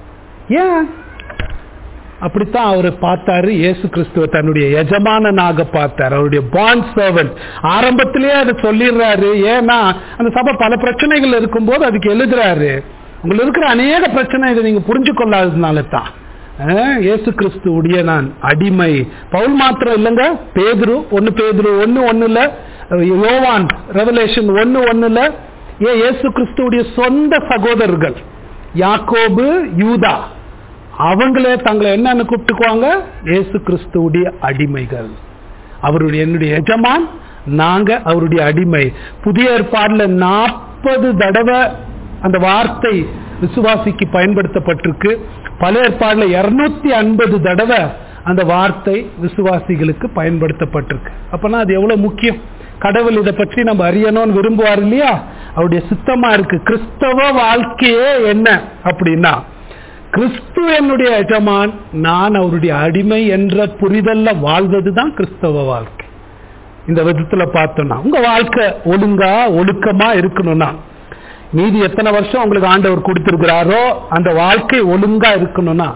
ஏன் அப்படித்தான் அவர் பார்த்தாரு இயேசு கிறிஸ்துவ தன்னுடைய எஜமானனாக பார்த்தார் அவருடைய பாண்ட் சர்வன்ட் ஆரம்பத்திலேயே அதை சொல்லிடுறாரு ஏன்னா அந்த சபை பல பிரச்சனைகள் இருக்கும்போது அதுக்கு எழுதுறாரு உங்களுக்கு இருக்கிற அநேக பிரச்சனை இதை நீங்க புரிஞ்சு கொள்ளாததுனால தான் அஹ், இயேசு கிறிஸ்துவுடைய நான் அடிமை பவுல் மாத்திரம் இல்லைங்க பேதுரு ஒன்னு பேதுரு ஒன்னு ஒண்ணுல யோவான் ரெவலேஷன் ஒன்னு ஒண்ணுல ஏன் இயேசு கிறிஸ்துவுடைய சொந்த சகோதரர்கள் யாக்கோபு யூதா அவங்களே தங்களை என்னன்னு கூப்பிட்டுக்குவாங்க இயேசு கிறிஸ்துவுடைய அடிமைகள் அவருடைய என்னுடைய எஜமான் நாங்க அவருடைய அடிமை புதிய ஏற்பாடுல நாற்பது தடவை அந்த வார்த்தை விசுவாசிக்கு பயன்படுத்தப்பட்டிருக்கு பல ஏற்பாடுல இருநூத்தி ஐம்பது தடவை அந்த வார்த்தை விசுவாசிகளுக்கு பயன்படுத்தப்பட்டிருக்கு அப்பனா அது எவ்வளவு முக்கியம் கடவுள் இதை பற்றி நம்ம அறியணும்னு விரும்புவார் இல்லையா அவருடைய சித்தமா இருக்கு கிறிஸ்தவ வாழ்க்கையே என்ன அப்படின்னா கிறிஸ்து என்னுடைய எஜமான் நான் அவருடைய அடிமை என்ற புரிதல்ல வாழ்வதுதான் கிறிஸ்தவ வாழ்க்கை இந்த விதத்துல பார்த்தோம்னா உங்க வாழ்க்கை ஒழுங்கா ஒழுக்கமா இருக்கணும்னா மீதி எத்தனை வருஷம் உங்களுக்கு ஆண்டவர் கொடுத்திருக்கிறாரோ அந்த வாழ்க்கை ஒழுங்கா இருக்கணும்னா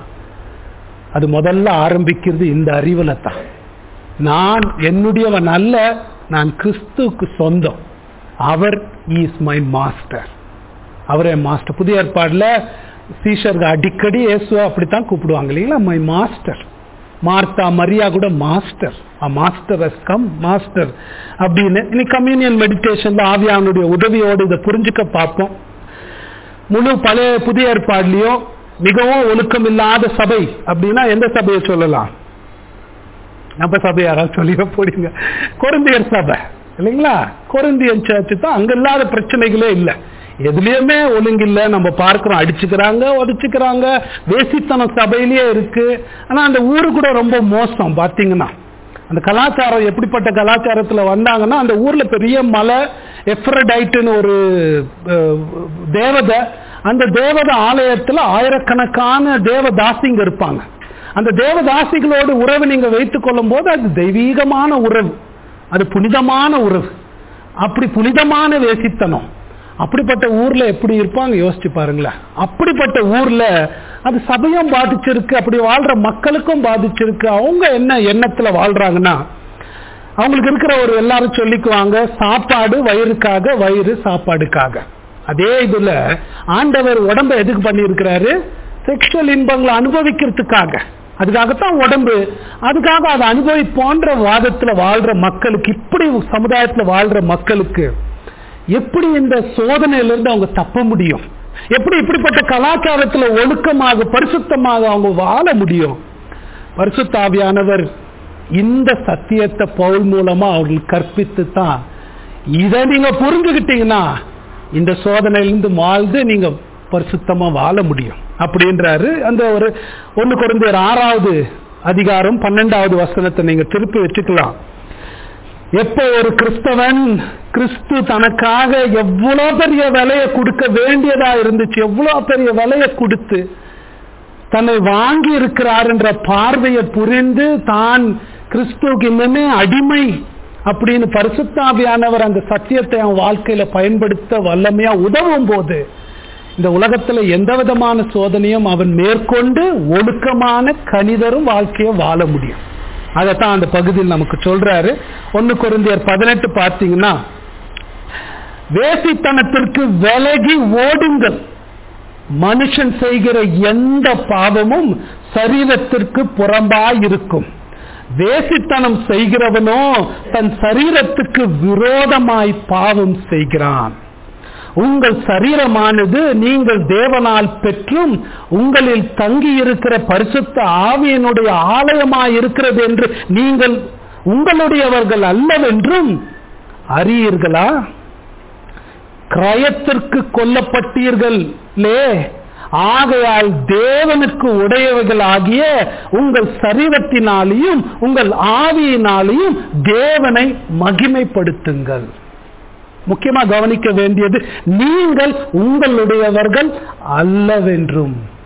அது முதல்ல ஆரம்பிக்கிறது இந்த அறிவுல தான் நான் என்னுடையவன் அல்ல நான் கிறிஸ்துவுக்கு சொந்தம் அவர் இஸ் மை மாஸ்டர் அவரே மாஸ்டர் புதிய ஏற்பாடுல சீஷர்கள் அடிக்கடி இயேசுவை அப்படித்தான் கூப்பிடுவாங்க இல்லைங்களா மை மாஸ்டர் மார்த்தா மரியா கூட master master as come master அப்படின்னு இன்னைக்கு கம்யூனியன் மெடிடேஷன்ல ஆவியானுடைய உதவியோடு இதை புரிஞ்சுக்க பார்ப்போம் முழு பழைய புதிய ஏற்பாடுலயும் மிகவும் ஒழுக்கம் இல்லாத சபை அப்படின்னா எந்த சபையை சொல்லலாம் நம்ம சபை யாராவது சொல்லிட போறீங்க கொருந்தியர் சபை இல்லைங்களா கொருந்தியன் சர்ச்சு தான் அங்க இல்லாத பிரச்சனைகளே இல்லை எதுலயுமே ஒழுங்கில்ல நம்ம பார்க்கிறோம் அடிச்சுக்கிறாங்க உதச்சுக்கிறாங்க வேசித்தனம் சபையிலேயே இருக்கு ஆனா அந்த ஊரு கூட ரொம்ப மோசம் பாத்தீங்கன்னா அந்த கலாச்சாரம் எப்படிப்பட்ட கலாச்சாரத்துல வந்தாங்கன்னா அந்த ஊர்ல பெரிய மலை எஃப்ரடைட்டுன்னு ஒரு அஹ், தேவதை அந்த தேவதை ஆலயத்துல ஆயிரக்கணக்கான தேவதாசிங்க இருப்பாங்க அந்த தேவதாசிகளோடு உறவு நீங்க வைத்துக் கொள்ளும் போது அது தெய்வீகமான உறவு அது புனிதமான உறவு அப்படி புனிதமான வேசித்தனம் அப்படிப்பட்ட ஊர்ல எப்படி இருப்பாங்க யோசிச்சு பாருங்களேன் அப்படிப்பட்ட ஊர்ல அது சபையும் பாதிச்சிருக்கு அப்படி வாழ்ற மக்களுக்கும் பாதிச்சிருக்கு அவங்க என்ன எண்ணத்துல வாழ்றாங்கன்னா அவங்களுக்கு இருக்கிற ஒரு எல்லாரும் சொல்லிக்குவாங்க சாப்பாடு வயிறுக்காக வயிறு சாப்பாடுக்காக அதே இதுல ஆண்டவர் உடம்ப எதுக்கு பண்ணியிருக்கிறாரு செக்ஷுவல் இன்பங்களை அனுபவிக்கிறதுக்காக அதுக்காகத்தான் உடம்பு அதுக்காக அதை அனுபவிப்போன்ற வாதத்துல வாழ்ற மக்களுக்கு இப்படி சமுதாயத்துல வாழ்ற மக்களுக்கு எப்படி இந்த சோதனையிலிருந்து அவங்க தப்ப முடியும் எப்படி இப்படிப்பட்ட கலாச்சாரத்துல ஒழுக்கமாக பரிசுத்தமாக அவங்க வாழ முடியும் பரிசுத்தாவியானவர் இந்த சத்தியத்தை பவுல் மூலமா அவர்களுக்கு கற்பித்து தான் இதை நீங்க புரிஞ்சுக்கிட்டீங்கன்னா இந்த சோதனையிலிருந்து வாழ்ந்து நீங்க பரிசுத்தமா வாழ முடியும் அப்படின்றாரு அந்த ஒரு ஒண்ணு குறைந்த ஆறாவது அதிகாரம் பன்னெண்டாவது வசனத்தை நீங்க திருப்பி வச்சுக்கலாம் எப்ப ஒரு கிறிஸ்தவன் கிறிஸ்து தனக்காக எவ்வளவு பெரிய விலையை கொடுக்க வேண்டியதா இருந்துச்சு எவ்வளவு பெரிய விலையை கொடுத்து தன்னை வாங்கி இருக்கிறார் என்ற பார்வையை புரிந்து தான் கிறிஸ்துவுக்கு இன்னுமே அடிமை அப்படின்னு பரிசுத்தாவியானவர் அந்த சத்தியத்தை அவன் வாழ்க்கையில பயன்படுத்த வல்லமையா உதவும் போது இந்த உலகத்துல எந்த விதமான சோதனையும் அவன் மேற்கொண்டு ஒழுக்கமான கணிதரும் வாழ்க்கையை வாழ முடியும் அதைத்தான் அந்த பகுதியில் நமக்கு சொல்றாரு ஒன்னு குருந்தியர் பதினெட்டு பார்த்தீங்கன்னா வேசித்தனத்திற்கு விலகி ஓடுங்கள் மனுஷன் செய்கிற எந்த பாவமும் சரீரத்திற்கு புறம்பாய் இருக்கும் வேசித்தனம் செய்கிறவனோ தன் சரீரத்துக்கு விரோதமாய் பாவம் செய்கிறான் உங்கள் சரீரமானது நீங்கள் தேவனால் பெற்றும் உங்களில் தங்கி இருக்கிற பரிசுத்த ஆவியனுடைய ஆலயமாய் இருக்கிறது என்று நீங்கள் உங்களுடையவர்கள் அல்லவென்றும் அறியீர்களா கிரயத்திற்கு கொல்லப்பட்டீர்களே ஆகையால் தேவனுக்கு உடையவர்கள் ஆகிய உங்கள் சரீரத்தினாலேயும் உங்கள் ஆவியினாலேயும் தேவனை மகிமைப்படுத்துங்கள் முக்கியமா கவனிக்க வேண்டியது நீங்கள் உங்களுடையவர்கள் அல்லவென்றும்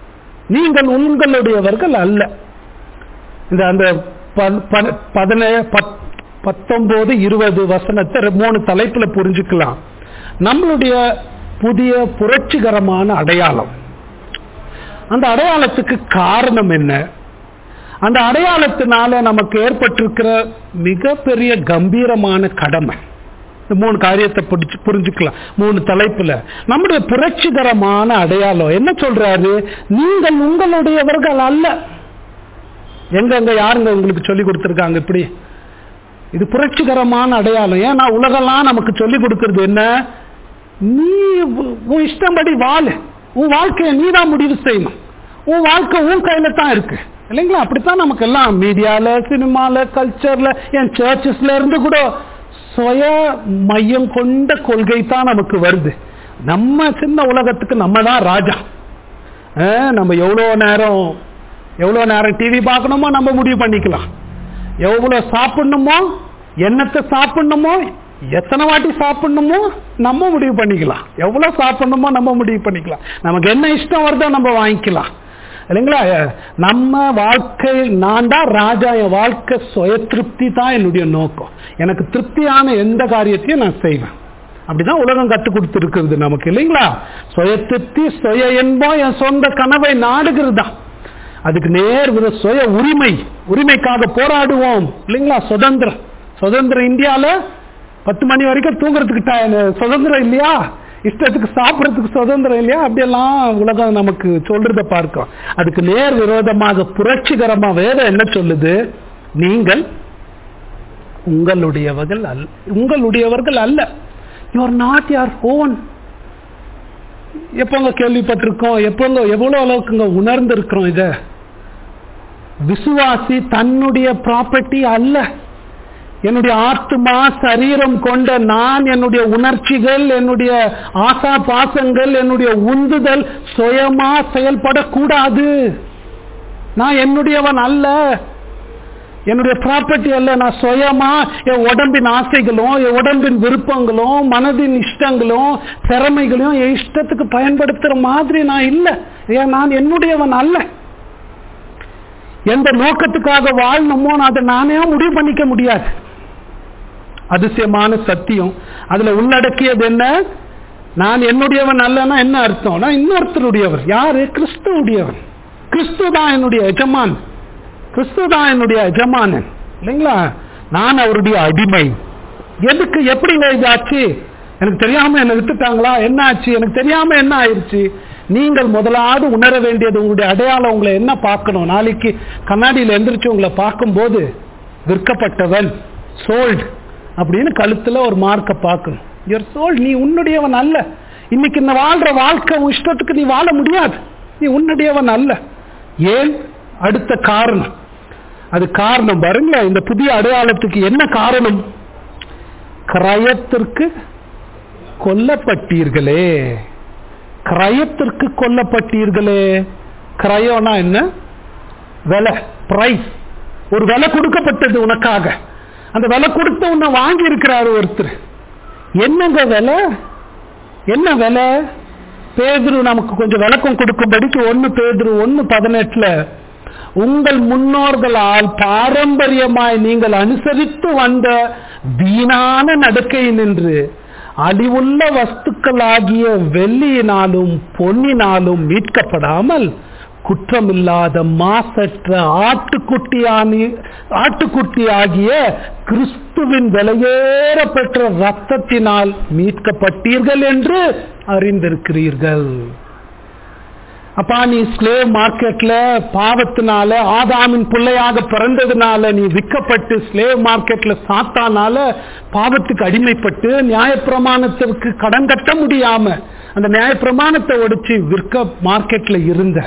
நீங்கள் உங்களுடையவர்கள் அல்ல இந்த அந்த ப- ப- பதினேழு பத்- பத்தொன்பது இருபது வசனத்தை ரெ- மூணு தலைப்புல புரிஞ்சுக்கலாம் நம்மளுடைய புதிய புரட்சிகரமான அடையாளம் அந்த அடையாளத்துக்கு காரணம் என்ன அந்த அடையாளத்தினால நமக்கு ஏற்பட்டிருக்கிற மிகப்பெரிய கம்பீரமான கடமை இந்த மூணு காரியத்தை புடிச்சு புரிஞ்சுக்கலாம் மூணு தலைப்புல நம்முடைய புரட்சிகரமான அடையாளம் என்ன சொல்றாரு நீங்கள் உங்களுடையவர்கள் அல்ல எங்க எங்க யாருங்க உங்களுக்கு சொல்லி கொடுத்துருக்காங்க இப்படி இது புரட்சிகரமான அடையாளம் ஏன்னா உலகெல்லாம் நமக்கு சொல்லி கொடுக்கிறது என்ன நீ உ- உன் இஷ்டப்படி வாழு உன் வாழ்க்கையை நீ தான் முடிவு செய்யணும் உன் வாழ்க்கை உன் கையில தான் இருக்கு இல்லைங்களா அப்படித்தான் நமக்கு எல்லாம் மீடியால சினிமால கல்ச்சர்ல என் சர்ச்சஸ்ல இருந்து கூட சுய மையம் கொண்ட கொள்கை தான் நமக்கு வருது நம்ம சின்ன உலகத்துக்கு நம்ம தான் ராஜா அஹ், நம்ம எவ்வளோ நேரம் எவ்வளோ நேரம் டிவி பார்க்கணுமோ நம்ம முடிவு பண்ணிக்கலாம் எவ்வளோ சாப்பிடணுமோ என்னத்தை சாப்பிடணுமோ எத்தனை வாட்டி சாப்பிடணுமோ நம்ம முடிவு பண்ணிக்கலாம் எவ்வளோ சாப்பிடணுமோ நம்ம முடிவு பண்ணிக்கலாம் நமக்கு என்ன இஷ்டம் வருதோ நம்ம வாங்கிக்கலாம் இல்லைங்களா நம்ம வாழ்க்கை நான் தான் ராஜா என் வாழ்க்கை சுய திருப்தி தான் என்னுடைய நோக்கம் எனக்கு திருப்தியான எந்த காரியத்தையும் நான் செய்வேன் அப்படிதான் உலகம் கற்றுக் கொடுத்துருக்குறது நமக்கு இல்லைங்களா சுய திருப்தி சுய என்பம் என் சொந்த கனவை நாடுகிறது தான் அதுக்கு நேர் வித சுய உரிமை உரிமைக்காக போராடுவோம் இல்லைங்களா சுதந்திரம் சுதந்திரம் இந்தியால பத்து மணி வரைக்கும் தூங்குறதுக்கு ட- சுதந்திரம் இல்லையா இஷ்டத்துக்கு சாப்பிடறதுக்கு சுதந்திரம் இல்லையா அப்படியெல்லாம் உலகம் நமக்கு சொல்றத பார்க்கிறோம் அதுக்கு நேர் விரோதமாக புரட்சிகரமா வேதம் என்ன சொல்லுது நீங்கள் உங்களுடையவர்கள் அல்ல உங்களுடையவர்கள் அல்ல you are not your own எப்போங்க கேள்விப்பட்டிருக்கோம் எப்போங்க எவ்வளவு அளவுக்குங்க உணர்ந்திருக்கிறோம் இத விசுவாசி தன்னுடைய ப்ராப்பர்ட்டி அல்ல என்னுடைய ஆத்மா சரீரம் கொண்ட நான் என்னுடைய உணர்ச்சிகள் என்னுடைய ஆசா பாசங்கள் என்னுடைய உந்துதல் சுயமா செயல்படக்கூடாது நான் என்னுடையவன் அல்ல என்னுடைய ப்ராப்பர்ட்டி அல்ல நான் சுயமா என் உடம்பின் ஆசைகளும் என் உடம்பின் விருப்பங்களும் மனதின் இஷ்டங்களும் திறமைகளையும் என் இஷ்டத்துக்கு பயன்படுத்துற மாதிரி நான் இல்லை ஏன் நான் என்னுடையவன் அல்ல எந்த நோக்கத்துக்காக வாழணுமோ நான் அதை நானே முடிவு பண்ணிக்க முடியாது அதிசயமான சத்தியம் அதுல உள்ளடக்கியது என்ன நான் என்னுடையவன் அல்லனா என்ன அர்த்தம் நான் இன்னொருத்தருடையவர் யாரு கிறிஸ்துவுடையவன் கிறிஸ்து தான் என்னுடைய எஜமான் கிறிஸ்து தான் என்னுடைய எஜமானன் இல்லைங்களா நான் அவருடைய அடிமை எதுக்கு எப்படிங்க இது ஆச்சு எனக்கு தெரியாம என்ன விட்டுட்டாங்களா என்ன ஆச்சு எனக்கு தெரியாம என்ன ஆயிடுச்சு நீங்கள் முதலாவது உணர வேண்டியது உங்களுடைய அடையாளம் உங்களை என்ன பார்க்கணும் நாளைக்கு கண்ணாடியில் எந்திரிச்சு உங்களை பார்க்கும்போது விற்கப்பட்டவன் சோல்டு அப்படின்னு கழுத்துல ஒரு மார்க்கை பார்க்கணும் யுவர் சோல் நீ உன்னுடையவன் அல்ல இன்னைக்கு இந்த வாழ்ற வாழ்க்கை உன் இஷ்டத்துக்கு நீ வாழ முடியாது நீ உன்னுடையவன் அல்ல ஏன் அடுத்த காரணம் அது காரணம் பாருங்க இந்த புதிய அடையாளத்துக்கு என்ன காரணம் கிரயத்திற்கு கொல்லப்பட்டீர்களே கிரயத்திற்கு கொல்லப்பட்டீர்களே கிரயம்னா என்ன விலை பிரைஸ் ஒரு விலை கொடுக்கப்பட்டது உனக்காக அந்த விலை கொடுத்த உன்னை வாங்கி இருக்கிறாரு ஒருத்தர் என்னங்க விலை என்ன விலை பேதுரு நமக்கு கொஞ்சம் விளக்கம் கொடுக்கும்படிக்கு ஒன்னு பேதுரு ஒன்னு பதினெட்டுல உங்கள் முன்னோர்களால் பாரம்பரியமாய் நீங்கள் அனுசரித்து வந்த வீணான நடக்கை நின்று அழிவுள்ள வஸ்துக்களாகிய வெள்ளியினாலும் பொன்னினாலும் மீட்கப்படாமல் குற்றமில்லாத மாசற்ற ஆட்டுக்குட்டியானி ஆட்டுக்குட்டியாகிய கிறிஸ்துவின் விலையேற பெற்ற ரத்தத்தினால் மீட்கப்பட்டீர்கள் என்று அறிந்திருக்கிறீர்கள் அப்பா நீ ஸ்லேவ் மார்க்கெட்ல பாவத்தினால ஆதாமின் பிள்ளையாக பிறந்ததுனால நீ விற்கப்பட்டு ஸ்லேவ் மார்க்கெட்ல சாத்தானால பாவத்துக்கு அடிமைப்பட்டு நியாயப்பிரமாணத்திற்கு கடன் கட்ட முடியாம அந்த நியாயப்பிரமாணத்தை ஒடிச்சு விற்க மார்க்கெட்ல இருந்த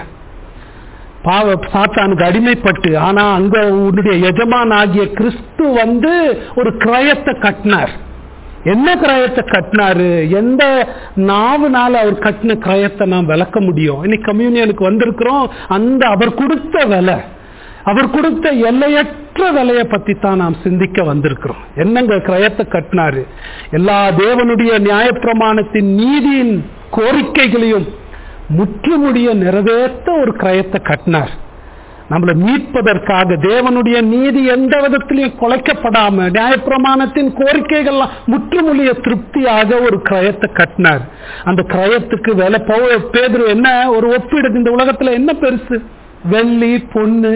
பாவ சாத்தானுக்கு அடிமைப்பட்டு ஆனா அங்க உன்னுடைய எஜமான் ஆகிய கிறிஸ்து வந்து ஒரு கிரயத்தை கட்டினார் என்ன கிரயத்தை கட்டினாரு எந்த நாவுனால அவர் கட்டின கிரயத்தை நாம் விளக்க முடியும் இன்னைக்கு கம்யூனியனுக்கு வந்திருக்கிறோம் அந்த அவர் கொடுத்த விலை அவர் கொடுத்த எல்லையற்ற விலையை பத்தி தான் நாம் சிந்திக்க வந்திருக்கிறோம் என்னங்க கிரயத்தை கட்டினாரு எல்லா தேவனுடைய நியாயப்பிரமாணத்தின் நீதியின் கோரிக்கைகளையும் முற்றுமுடிய நிறைவேற்ற ஒரு கிரயத்தை கட்டினார் நம்மளை மீட்பதற்காக தேவனுடைய நீதி எந்த விதத்திலையும் குலைக்கப்படாம நியாயப்பிரமாணத்தின் கோரிக்கைகள்லாம் முற்றுமுழிய திருப்தியாக ஒரு கிரயத்தை கட்டினார் அந்த கிரயத்துக்கு விலை போ பேதுரு என்ன ஒரு ஒப்பீடு இந்த உலகத்துல என்ன பெருசு வெள்ளி பொண்ணு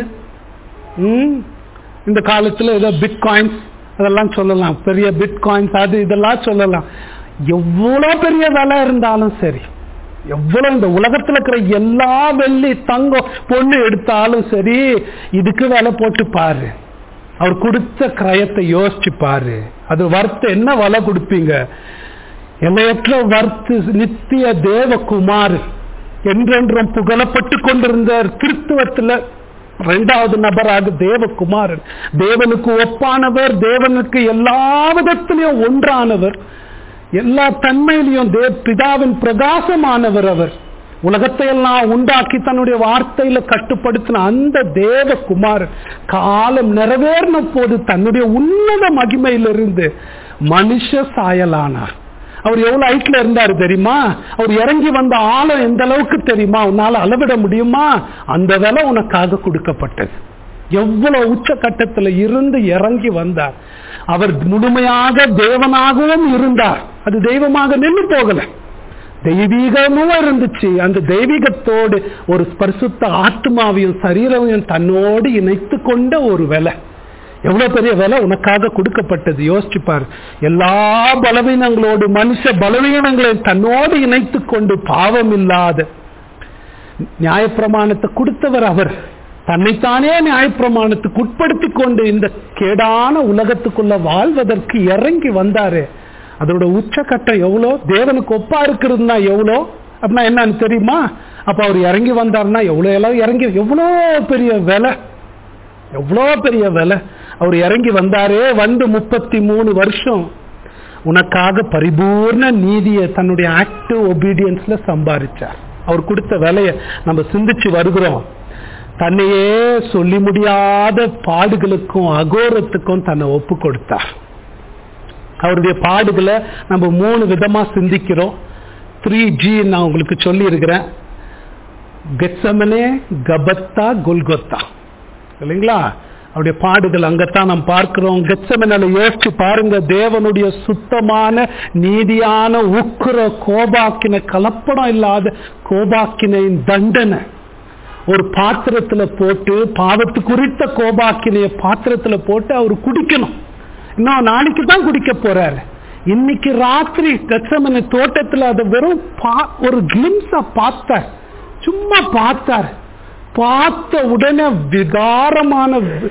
ம், இந்த காலத்துல ஏதோ பிட்காயின்ஸ் அதெல்லாம் சொல்லலாம் பெரிய பிட்காயின்ஸ் அது இதெல்லாம் சொல்லலாம் எவ்வளவு பெரிய விலை இருந்தாலும் சரி எவ்வளவு இந்த உலகத்துல இருக்கிற எல்லா வெள்ளி தங்கம் பொண்ணு எடுத்தாலும் சரி இதுக்கு விலை போட்டு பாரு அவர் கொடுத்த கிரயத்தை யோசிச்சு பாரு அது வர்த்த என்ன விலை கொடுப்பீங்க எல்லையற்ற வர்த்து நித்திய தேவகுமார் என்றென்றும் புகழப்பட்டு கொண்டிருந்த கிறிஸ்துவத்துல இரண்டாவது நபராக தேவகுமாரன் தேவனுக்கு ஒப்பானவர் தேவனுக்கு எல்லா விதத்திலையும் ஒன்றானவர் எல்லா தன்மையிலையும் தே பிதாவின் பிரகாசமானவர் அவர் உலகத்தை எல்லாம் உண்டாக்கி தன்னுடைய வார்த்தையில கட்டுப்படுத்தின அந்த தேவகுமாரன் காலம் நிறைவேறின போது தன்னுடைய உன்னத மகிமையிலிருந்து மனுஷ சாயலானார் அவர் எவ்வளவு ஹைட்ல இருந்தாரு தெரியுமா அவர் இறங்கி வந்த ஆழம் எந்த அளவுக்கு தெரியுமா உன்னால அளவிட முடியுமா அந்த விலை உனக்காக கொடுக்கப்பட்டது எவ்வளவு உச்சகட்டத்துல இருந்து இறங்கி வந்தார் அவர் முழுமையாக தேவனாகவும் இருந்தார் அது தெய்வமாக நின்று போகல தெய்வீகமும் இருந்துச்சு அந்த தெய்வீகத்தோடு ஒரு பரிசுத்த ஆத்மாவையும் சரீரமையும் தன்னோடு இணைத்து கொண்ட ஒரு விலை எவ்வளவு பெரிய விலை உனக்காக கொடுக்கப்பட்டது யோசிச்சு பாரு எல்லா பலவீனங்களோடு மனுஷ பலவீனங்களை தன்னோடு இணைத்து கொண்டு பாவம் இல்லாத நியாயப்பிரமாணத்தை கொடுத்தவர் அவர் தன்னைத்தானே நியாயப்பிரமாணத்துக்கு உட்படுத்தி கொண்டு இந்த கேடான உலகத்துக்குள்ள வாழ்வதற்கு இறங்கி வந்தாரு அதோட உச்சக்கட்டம் எவ்வளோ தேவனுக்கு ஒப்பா இருக்கிறதுனா எவ்வளோ அப்படின்னா என்னன்னு தெரியுமா அப்ப அவர் இறங்கி வந்தாருன்னா எவ்வளோ எல்லாம் இறங்கி எவ்வளோ பெரிய விலை எவ்வளோ பெரிய விலை அவர் இறங்கி வந்தாரே வந்து முப்பத்தி மூணு வருஷம் உனக்காக பரிபூர்ண நீதியை தன்னுடைய ஆக்டிவ் ஒபீடியன்ஸ்ல சம்பாதிச்சார் அவர் கொடுத்த விலையை நம்ம சிந்திச்சு வருகிறோம் தன்னையே சொல்லி முடியாத பாடுகளுக்கும் அகோரத்துக்கும் தன்னை ஒப்பு கொடுத்தார் அவருடைய பாடுகளை நம்ம மூணு விதமா சிந்திக்கிறோம் த்ரீ ஜி நான் உங்களுக்கு சொல்லி இருக்கிறேன் கெட்சமனே கபத்தா கொல்கொத்தா இல்லைங்களா அவருடைய பாடுகள் அங்கத்தான் நாம் பார்க்கிறோம் கெச்சமனால யோசிச்சு பாருங்க தேவனுடைய சுத்தமான நீதியான உக்குற கோபாக்கின கலப்படம் இல்லாத கோபாக்கினையின் தண்டனை ஒரு பாத்திரத்துல போட்டு பாவத்து குறித்த கோபாக்கினைய பாத்திரத்துல போட்டு அவர் குடிக்கணும் இன்னும் நாளைக்கு தான் குடிக்க போறாரு இன்னைக்கு ராத்திரி கச்சமனை தோட்டத்துல அதை வெறும் பா- ஒரு கிளிம்ஸா பார்த்தார் சும்மா பார்த்தார் பார்த்த உடனே விகாரமான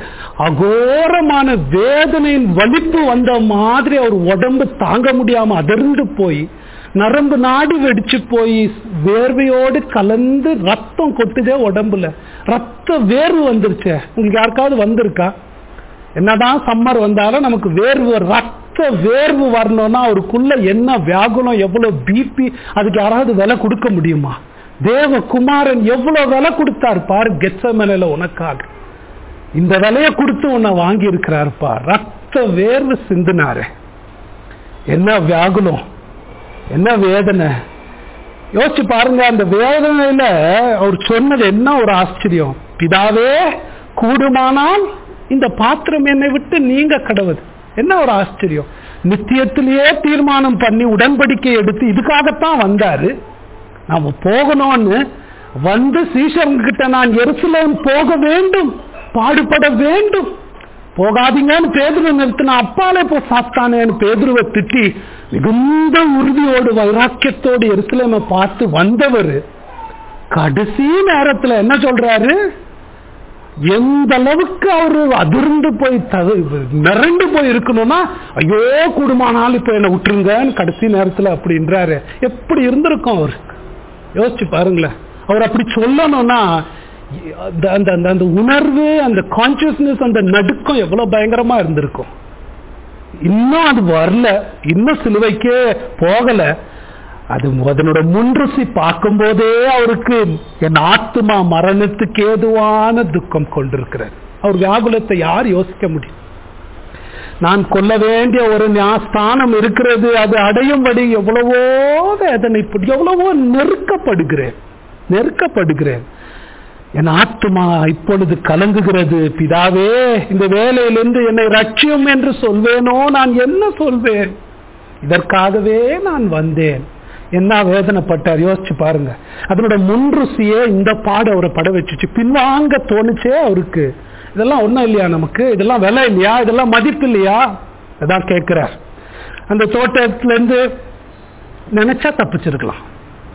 அகோரமான வேதனையின் வலிப்பு வந்த மாதிரி அவர் உடம்பு தாங்க முடியாம அதிர்ந்து போய் நரம்பு நாடி வெடிச்சு போய் வேர்வையோடு கலந்து ரத்தம் கொட்டுதே உடம்புல ரத்த வேர்வு வந்துருச்சே உங்களுக்கு யாருக்காவது வந்திருக்கா என்னதான் சம்மர் வந்தாலும் நமக்கு வேர்வு ரத்த வேர்வு வரணும்னா அவருக்குள்ள என்ன வியாகுலம் எவ்வளவு பிபி அதுக்கு யாராவது விலை கொடுக்க முடியுமா தேவ குமாரன் எவ்வளவு விலை கொடுத்தார் பாரு கெச்சமனையில உனக்காக இந்த விலையை கொடுத்து உன்னை வாங்கி இருக்கிறாருப்பா ரத்த வேர்வு சிந்தினாரு என்ன வியாகுலம் என்ன வேதனை யோசிச்சு பாருங்க அந்த வேதனையில அவர் சொன்னது என்ன ஒரு ஆச்சரியம் பிதாவே கூடுமானால் இந்த பாத்திரம் என்னை விட்டு நீங்க கடவுது என்ன ஒரு ஆச்சரியம் நித்தியத்திலேயே தீர்மானம் பண்ணி உடன்படிக்கை எடுத்து இதுக்காகத்தான் வந்தாரு நாம போகணும்னு வந்து சீஷருங்க கிட்ட நான் எருசலேம் போக வேண்டும் பாடுபட வேண்டும் போகாதீங்கன்னு பேதுரு நிறுத்தின அப்பாலே போ சாத்தானேன்னு பேதுருவை திட்டி மிகுந்த உறுதியோடு வைராக்கியத்தோடு எருசலேமை பார்த்து வந்தவர் கடைசி நேரத்துல என்ன சொல்றாரு எந்த அளவுக்கு அவரு அதிர்ந்து போய் தகு மிரண்டு போய் இருக்கணும்னா ஐயோ கூடுமானால் இப்ப என்ன விட்டுருங்கன்னு கடைசி நேரத்துல அப்படின்றாரு எப்படி இருந்திருக்கும் அவருக்கு யோசிச்சு பாருங்களேன் அவர் அப்படி சொல்லணும்னா அந்த அந்த அந்த அந்த உணர்வு அந்த கான்சியஸ்னஸ் அந்த நடுக்கம் எவ்வளவு பயங்கரமா இருந்திருக்கும் இன்னும் அது வரல இன்னும் சிலுவைக்கே போகல அது அதனோட முன்ருசி பார்க்கும் போதே அவருக்கு என் ஆத்மா மரணத்துக்கு ஏதுவான துக்கம் கொண்டிருக்கிறார் அவர் வியாகுலத்தை யார் யோசிக்க முடியும் நான் கொல்ல வேண்டிய ஒரு ஞாஸ்தானம் இருக்கிறது அது அடையும்படி எவ்வளவோ வேதனை எவ்வளவோ நெருக்கப்படுகிறேன் நெருக்கப்படுகிறேன் என் ஆத்துமா இப்பொழுது கலங்குகிறது பிதாவே இந்த வேலையிலிருந்து என்னை ரட்சியும் என்று சொல்வேனோ நான் என்ன சொல்வேன் இதற்காகவே நான் வந்தேன் என்ன வேதனைப்பட்டார் யோசிச்சு பாருங்க அதனோட முன்ருசியே இந்த பாடு அவரை பட வச்சுச்சு பின்வாங்க தோணுச்சே அவருக்கு இதெல்லாம் ஒண்ணும் இல்லையா நமக்கு இதெல்லாம் விலை இல்லையா இதெல்லாம் மதிப்பு இல்லையா அதான் கேட்கிறார் அந்த தோட்டத்துல இருந்து நினைச்சா தப்பிச்சிருக்கலாம்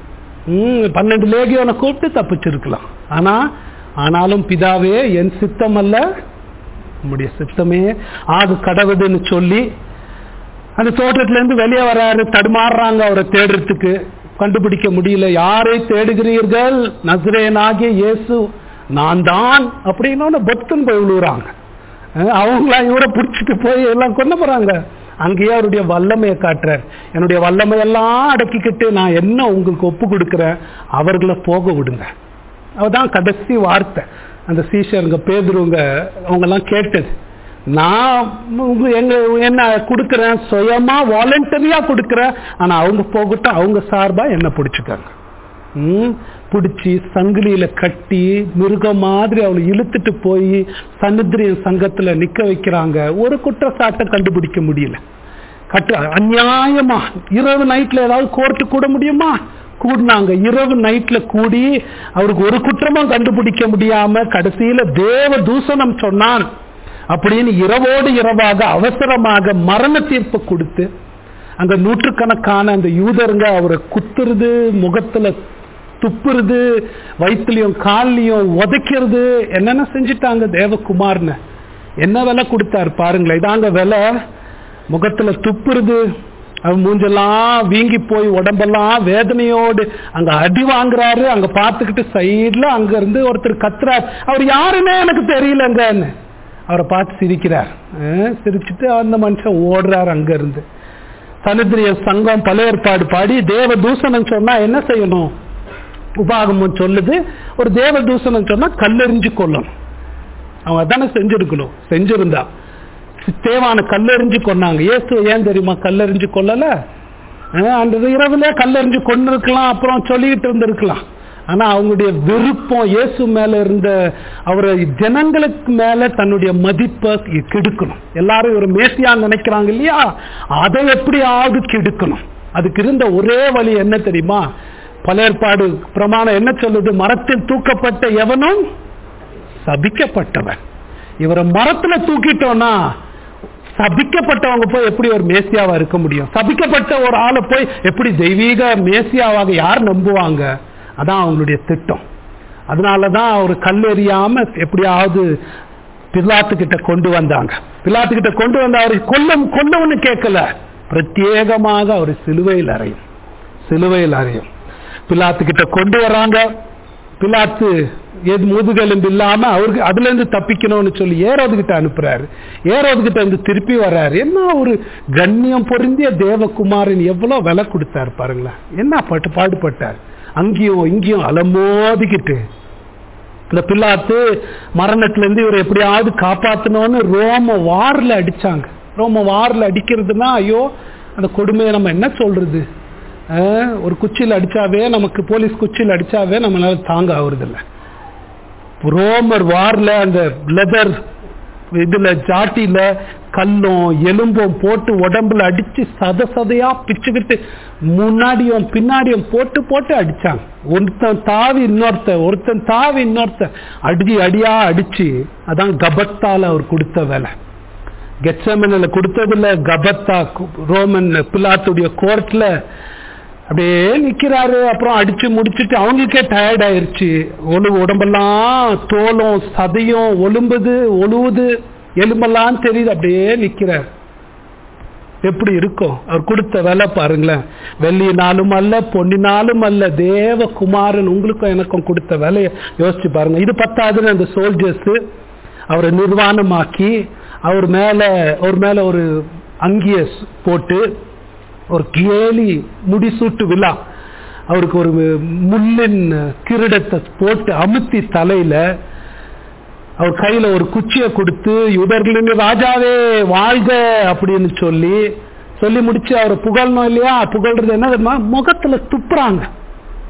ம் பன்னெண்டு லேகியோனை கூப்பிட்டு தப்பிச்சிருக்கலாம் ஆனா ஆனாலும் பிதாவே என் சித்தம் அல்ல உம்முடைய சித்தமே ஆகு கடவுதுன்னு சொல்லி அந்த தோட்டத்துல இருந்து வெளியே வராரு தடுமாறுறாங்க அவரை தேடுறதுக்கு கண்டுபிடிக்க முடியல யாரை தேடுகிறீர்கள் நசரேனாகிய இயேசு நான் தான் அப்படின்னு பக்தன் போய் விழுவுறாங்க அஹ் அவங்களா இவரை பிடிச்சிட்டு போய் எல்லாம் கொண்டு போறாங்க அங்கேயே அவருடைய வல்லமையை காட்டுறார் என்னுடைய வல்லமையெல்லாம் அடக்கிக்கிட்டு நான் என்ன உங்களுக்கு ஒப்பு கொடுக்குறேன் அவர்களை போக விடுங்க அவதான் கடைசி வார்த்தை அந்த சீஷருங்க பேதுருங்க அவங்கெல்லாம் கேட்டது நான் உங்க எங்க என்ன கொடுக்குறேன் சுயமா வாலண்டரியா கொடுக்குறேன் ஆனா அவங்க போகட்டும் அவங்க சார்பா என்ன பிடிச்சிக்காங்க ம் பிடிச்சி சங்கிலியில கட்டி மிருகம் மாதிரி அவளை இழுத்துட்டு போய் சமுத்திரிய சங்கத்துல நிக்க வைக்கிறாங்க ஒரு குற்றச்சாட்டை கண்டுபிடிக்க முடியல கட்டு அநியாயமா இரவு நைட்ல ஏதாவது கோர்ட்டு கூட முடியுமா கூடினாங்க இரவு நைட்ல கூடி அவருக்கு ஒரு குற்றமும் கண்டுபிடிக்க முடியாம கடைசியில தேவ தூசணம் சொன்னான் அப்படின்னு இரவோடு இரவாக அவசரமாக மரண தீர்ப்பு கொடுத்து அங்க நூற்றுக்கணக்கான அந்த யூதருங்க அவரை குத்துறது முகத்துல துப்புறது வயிற்றுலையும் கால்லையும் உதைக்கிறது என்னென்ன செஞ்சுட்டாங்க தேவகுமார்னு என்ன விலை கொடுத்தாரு பாருங்களேன் இதாங்க விலை முகத்துல துப்புறது அவன் மூஞ்செல்லாம் வீங்கி போய் உடம்பெல்லாம் வேதனையோடு அங்க அடி வாங்குறாரு அங்க பார்த்துக்கிட்டு சைட்ல அங்க இருந்து ஒருத்தர் கத்துறார் அவர் யாருன்னே எனக்கு தெரியலங்கன்னு அவரை பார்த்து சிரிக்கிறார் அஹ் சிரிச்சுட்டு அந்த மனுஷன் ஓடுறார் அங்க இருந்து சனித்திரிய சங்கம் பல ஏற்பாடு பாடி தேவ தூஷணம் சொன்னா என்ன செய்யணும் உபாகமம் சொல்லுது ஒரு தேவ தூஷணம் சொன்னா கல்லெறிஞ்சு கொள்ளணும் அவங்க அதானே செஞ்சிருக்கணும் செஞ்சிருந்தா தேவான கல்லெறிஞ்சு கொன்னாங்க இயேசு ஏன் தெரியுமா கல்லெறிஞ்சு கொள்ளல அஹ் அந்த இரவுல கல்லெறிஞ்சு கொண்டு இருக்கலாம் அப்புறம் சொல்லிட்டு இருந்திருக்கலாம் ஆனா அவங்களுடைய விருப்பம் இயேசு மேல இருந்த அவரை ஜனங்களுக்கு மேல தன்னுடைய மதிப்பை கெடுக்கணும் எல்லாரும் ஒரு மேசியா நினைக்கிறாங்க இல்லையா அதை எப்படியாவது கெடுக்கணும் அதுக்கு இருந்த ஒரே வழி என்ன தெரியுமா பழையற்பாடு பிரமாணம் என்ன சொல்லுது மரத்தில் தூக்கப்பட்ட எவனும் சபிக்கப்பட்டவன் இவரை மரத்துல தூக்கிட்டோம்னா சபிக்கப்பட்டவங்க போய் எப்படி ஒரு மேசியாவா இருக்க முடியும் சபிக்கப்பட்ட ஒரு ஆளை போய் எப்படி தெய்வீக மேசியாவாக யார் நம்புவாங்க அதான் அவங்களுடைய திட்டம் அதனாலதான் அவர் கல்லெறியாம எப்படியாவது பிலாத்து கிட்ட கொண்டு வந்தாங்க பிலாத்து கிட்ட கொண்டு வந்த அவரை கொல்லும் கொல்லவன்னு கேட்கல பிரத்யேகமாக அவர் சிலுவையில் அறையும் சிலுவையில் அறையும் பிலாத்து கிட்ட கொண்டு வராங்க பிலாத்து எது முதுகெலும்பு இல்லாம அவருக்கு அதுல இருந்து தப்பிக்கணும்னு சொல்லி ஏரோது கிட்ட அனுப்புறாரு ஏரோது கிட்ட இருந்து திருப்பி வர்றாரு என்ன ஒரு கண்ணியம் பொருந்திய தேவகுமாரன் எவ்வளவு விலை கொடுத்தாரு பாருங்களேன் என்ன பாட்டு பாடுபட்டார் அங்கேயும் இங்கேயும் அலமோதிக்கிட்டு இந்த பிள்ளாத்து மரணத்துல இருந்து இவர் எப்படியாவது காப்பாத்தணும்னு ரோம வார்ல அடிச்சாங்க ரோம வார்ல அடிக்கிறதுனா ஐயோ அந்த கொடுமையை நம்ம என்ன சொல்றது அஹ், ஒரு குச்சியில் அடிச்சாவே நமக்கு போலீஸ் குச்சியில் அடிச்சாவே நம்மளால தாங்க ஆகுறதில்ல ரோமர் வார்ல அந்த லெதர் இதுல ஜாட்டில கல்லும் எலும்பும் போட்டு உடம்புல அடிச்சு சத சதையா பிச்சுக்கிட்டு முன்னாடியும் பின்னாடியும் போட்டு போட்டு அடிச்சாங்க ஒருத்தன் தாவி இன்னொருத்த ஒருத்தன் தாவி இன்னொருத்த அடி அடியா அடிச்சு அதான் கபத்தால அவர் கொடுத்த வேலை கெச்சமனில் கொடுத்ததுல கபத்தா கு- ரோமன் பிலாத்துடைய கோர்ட்ல அப்படியே நிக்கிறாரு அப்புறம் அடிச்சு முடிச்சிட்டு அவங்களுக்கே டயர்ட் ஆயிருச்சு ஒழு உடம்பெல்லாம் தோலும் சதையும் ஒலும்புது ஒழுவுது எலும்பெல்லாம் தெரியுது அப்படியே நிக்கிறார் எப்படி இருக்கும் அவர் கொடுத்த விலை பாருங்களேன் வெள்ளினாலும் அல்ல பொன்னினாலும் அல்ல தேவ குமாரன் உங்களுக்கும் எனக்கும் கொடுத்த விலையை யோசிச்சு பாருங்க இது பத்தாதுன்னு அந்த சோல்ஜர்ஸ் அவரை நிர்வாணமாக்கி அவர் மேல அவர் மேல ஒரு அங்கிய ஸ்- போட்டு ஒரு கேலி முடிசூட்டு விழா அவருக்கு ஒரு முள்ளின் கிரீடத்தை போட்டு அமுத்தி தலையில அவர் கையில ஒரு குச்சியை கொடுத்து யுதர்களின் ராஜாவே வாழ்க அப்படின்னு சொல்லி சொல்லி முடிச்சு அவரை புகழணும் இல்லையா புகழ்றது என்ன தெரியுமா முகத்துல துப்புறாங்க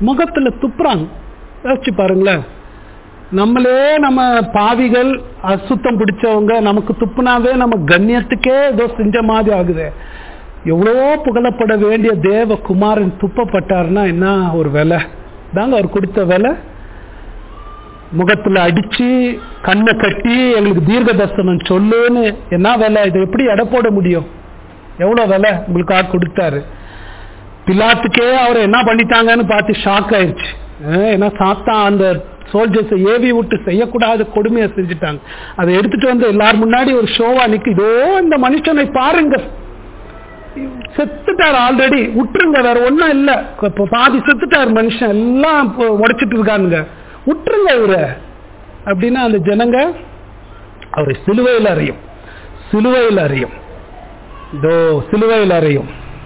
முகத்துல துப்புறாங்க யோசிச்சு பாருங்களேன் நம்மளே நம்ம பாவிகள் அசுத்தம் பிடிச்சவங்க நமக்கு துப்புனாவே நம்ம கண்ணியத்துக்கே ஏதோ செஞ்ச மாதிரி ஆகுது எவ்வளவோ புகழப்பட வேண்டிய தேவ குமாரன் துப்பப்பட்டாருன்னா என்ன ஒரு விலை தாங்க அவர் கொடுத்த விலை முகத்துல அடிச்சு கண்ணை கட்டி எங்களுக்கு தீர்க்க தரிசனம் சொல்லுன்னு என்ன விலை இதை எப்படி எடை போட முடியும் எவ்வளவு விலை உங்களுக்கு ஆள் கொடுத்தாரு பிலாத்துக்கே அவர் என்ன பண்ணிட்டாங்கன்னு பார்த்து ஷாக் ஆயிடுச்சு அஹ் ஏன்னா சாத்தா அந்த சோல்ஜர்ஸை ஏவி விட்டு செய்யக்கூடாத கொடுமையை செஞ்சுட்டாங்க அதை எடுத்துட்டு வந்து எல்லார் முன்னாடி ஒரு ஷோவா நிக்கு இதோ இந்த மனுஷனை பாருங்க செத்துட்டார் ஆல்ரெடி விட்டுருங்க வேற ஒண்ணும் இல்ல இப்ப பாதி செத்துட்டார் மனுஷன் எல்லாம் இப்போ உடைச்சிட்டு இருக்கானுங்க விட்டுருங்க இவரை அப்படின்னா அந்த ஜனங்க அவரை சிலுவையில் அறியும் சிலுவையில் அறியும் இதோ சிலுவையில் அறியும்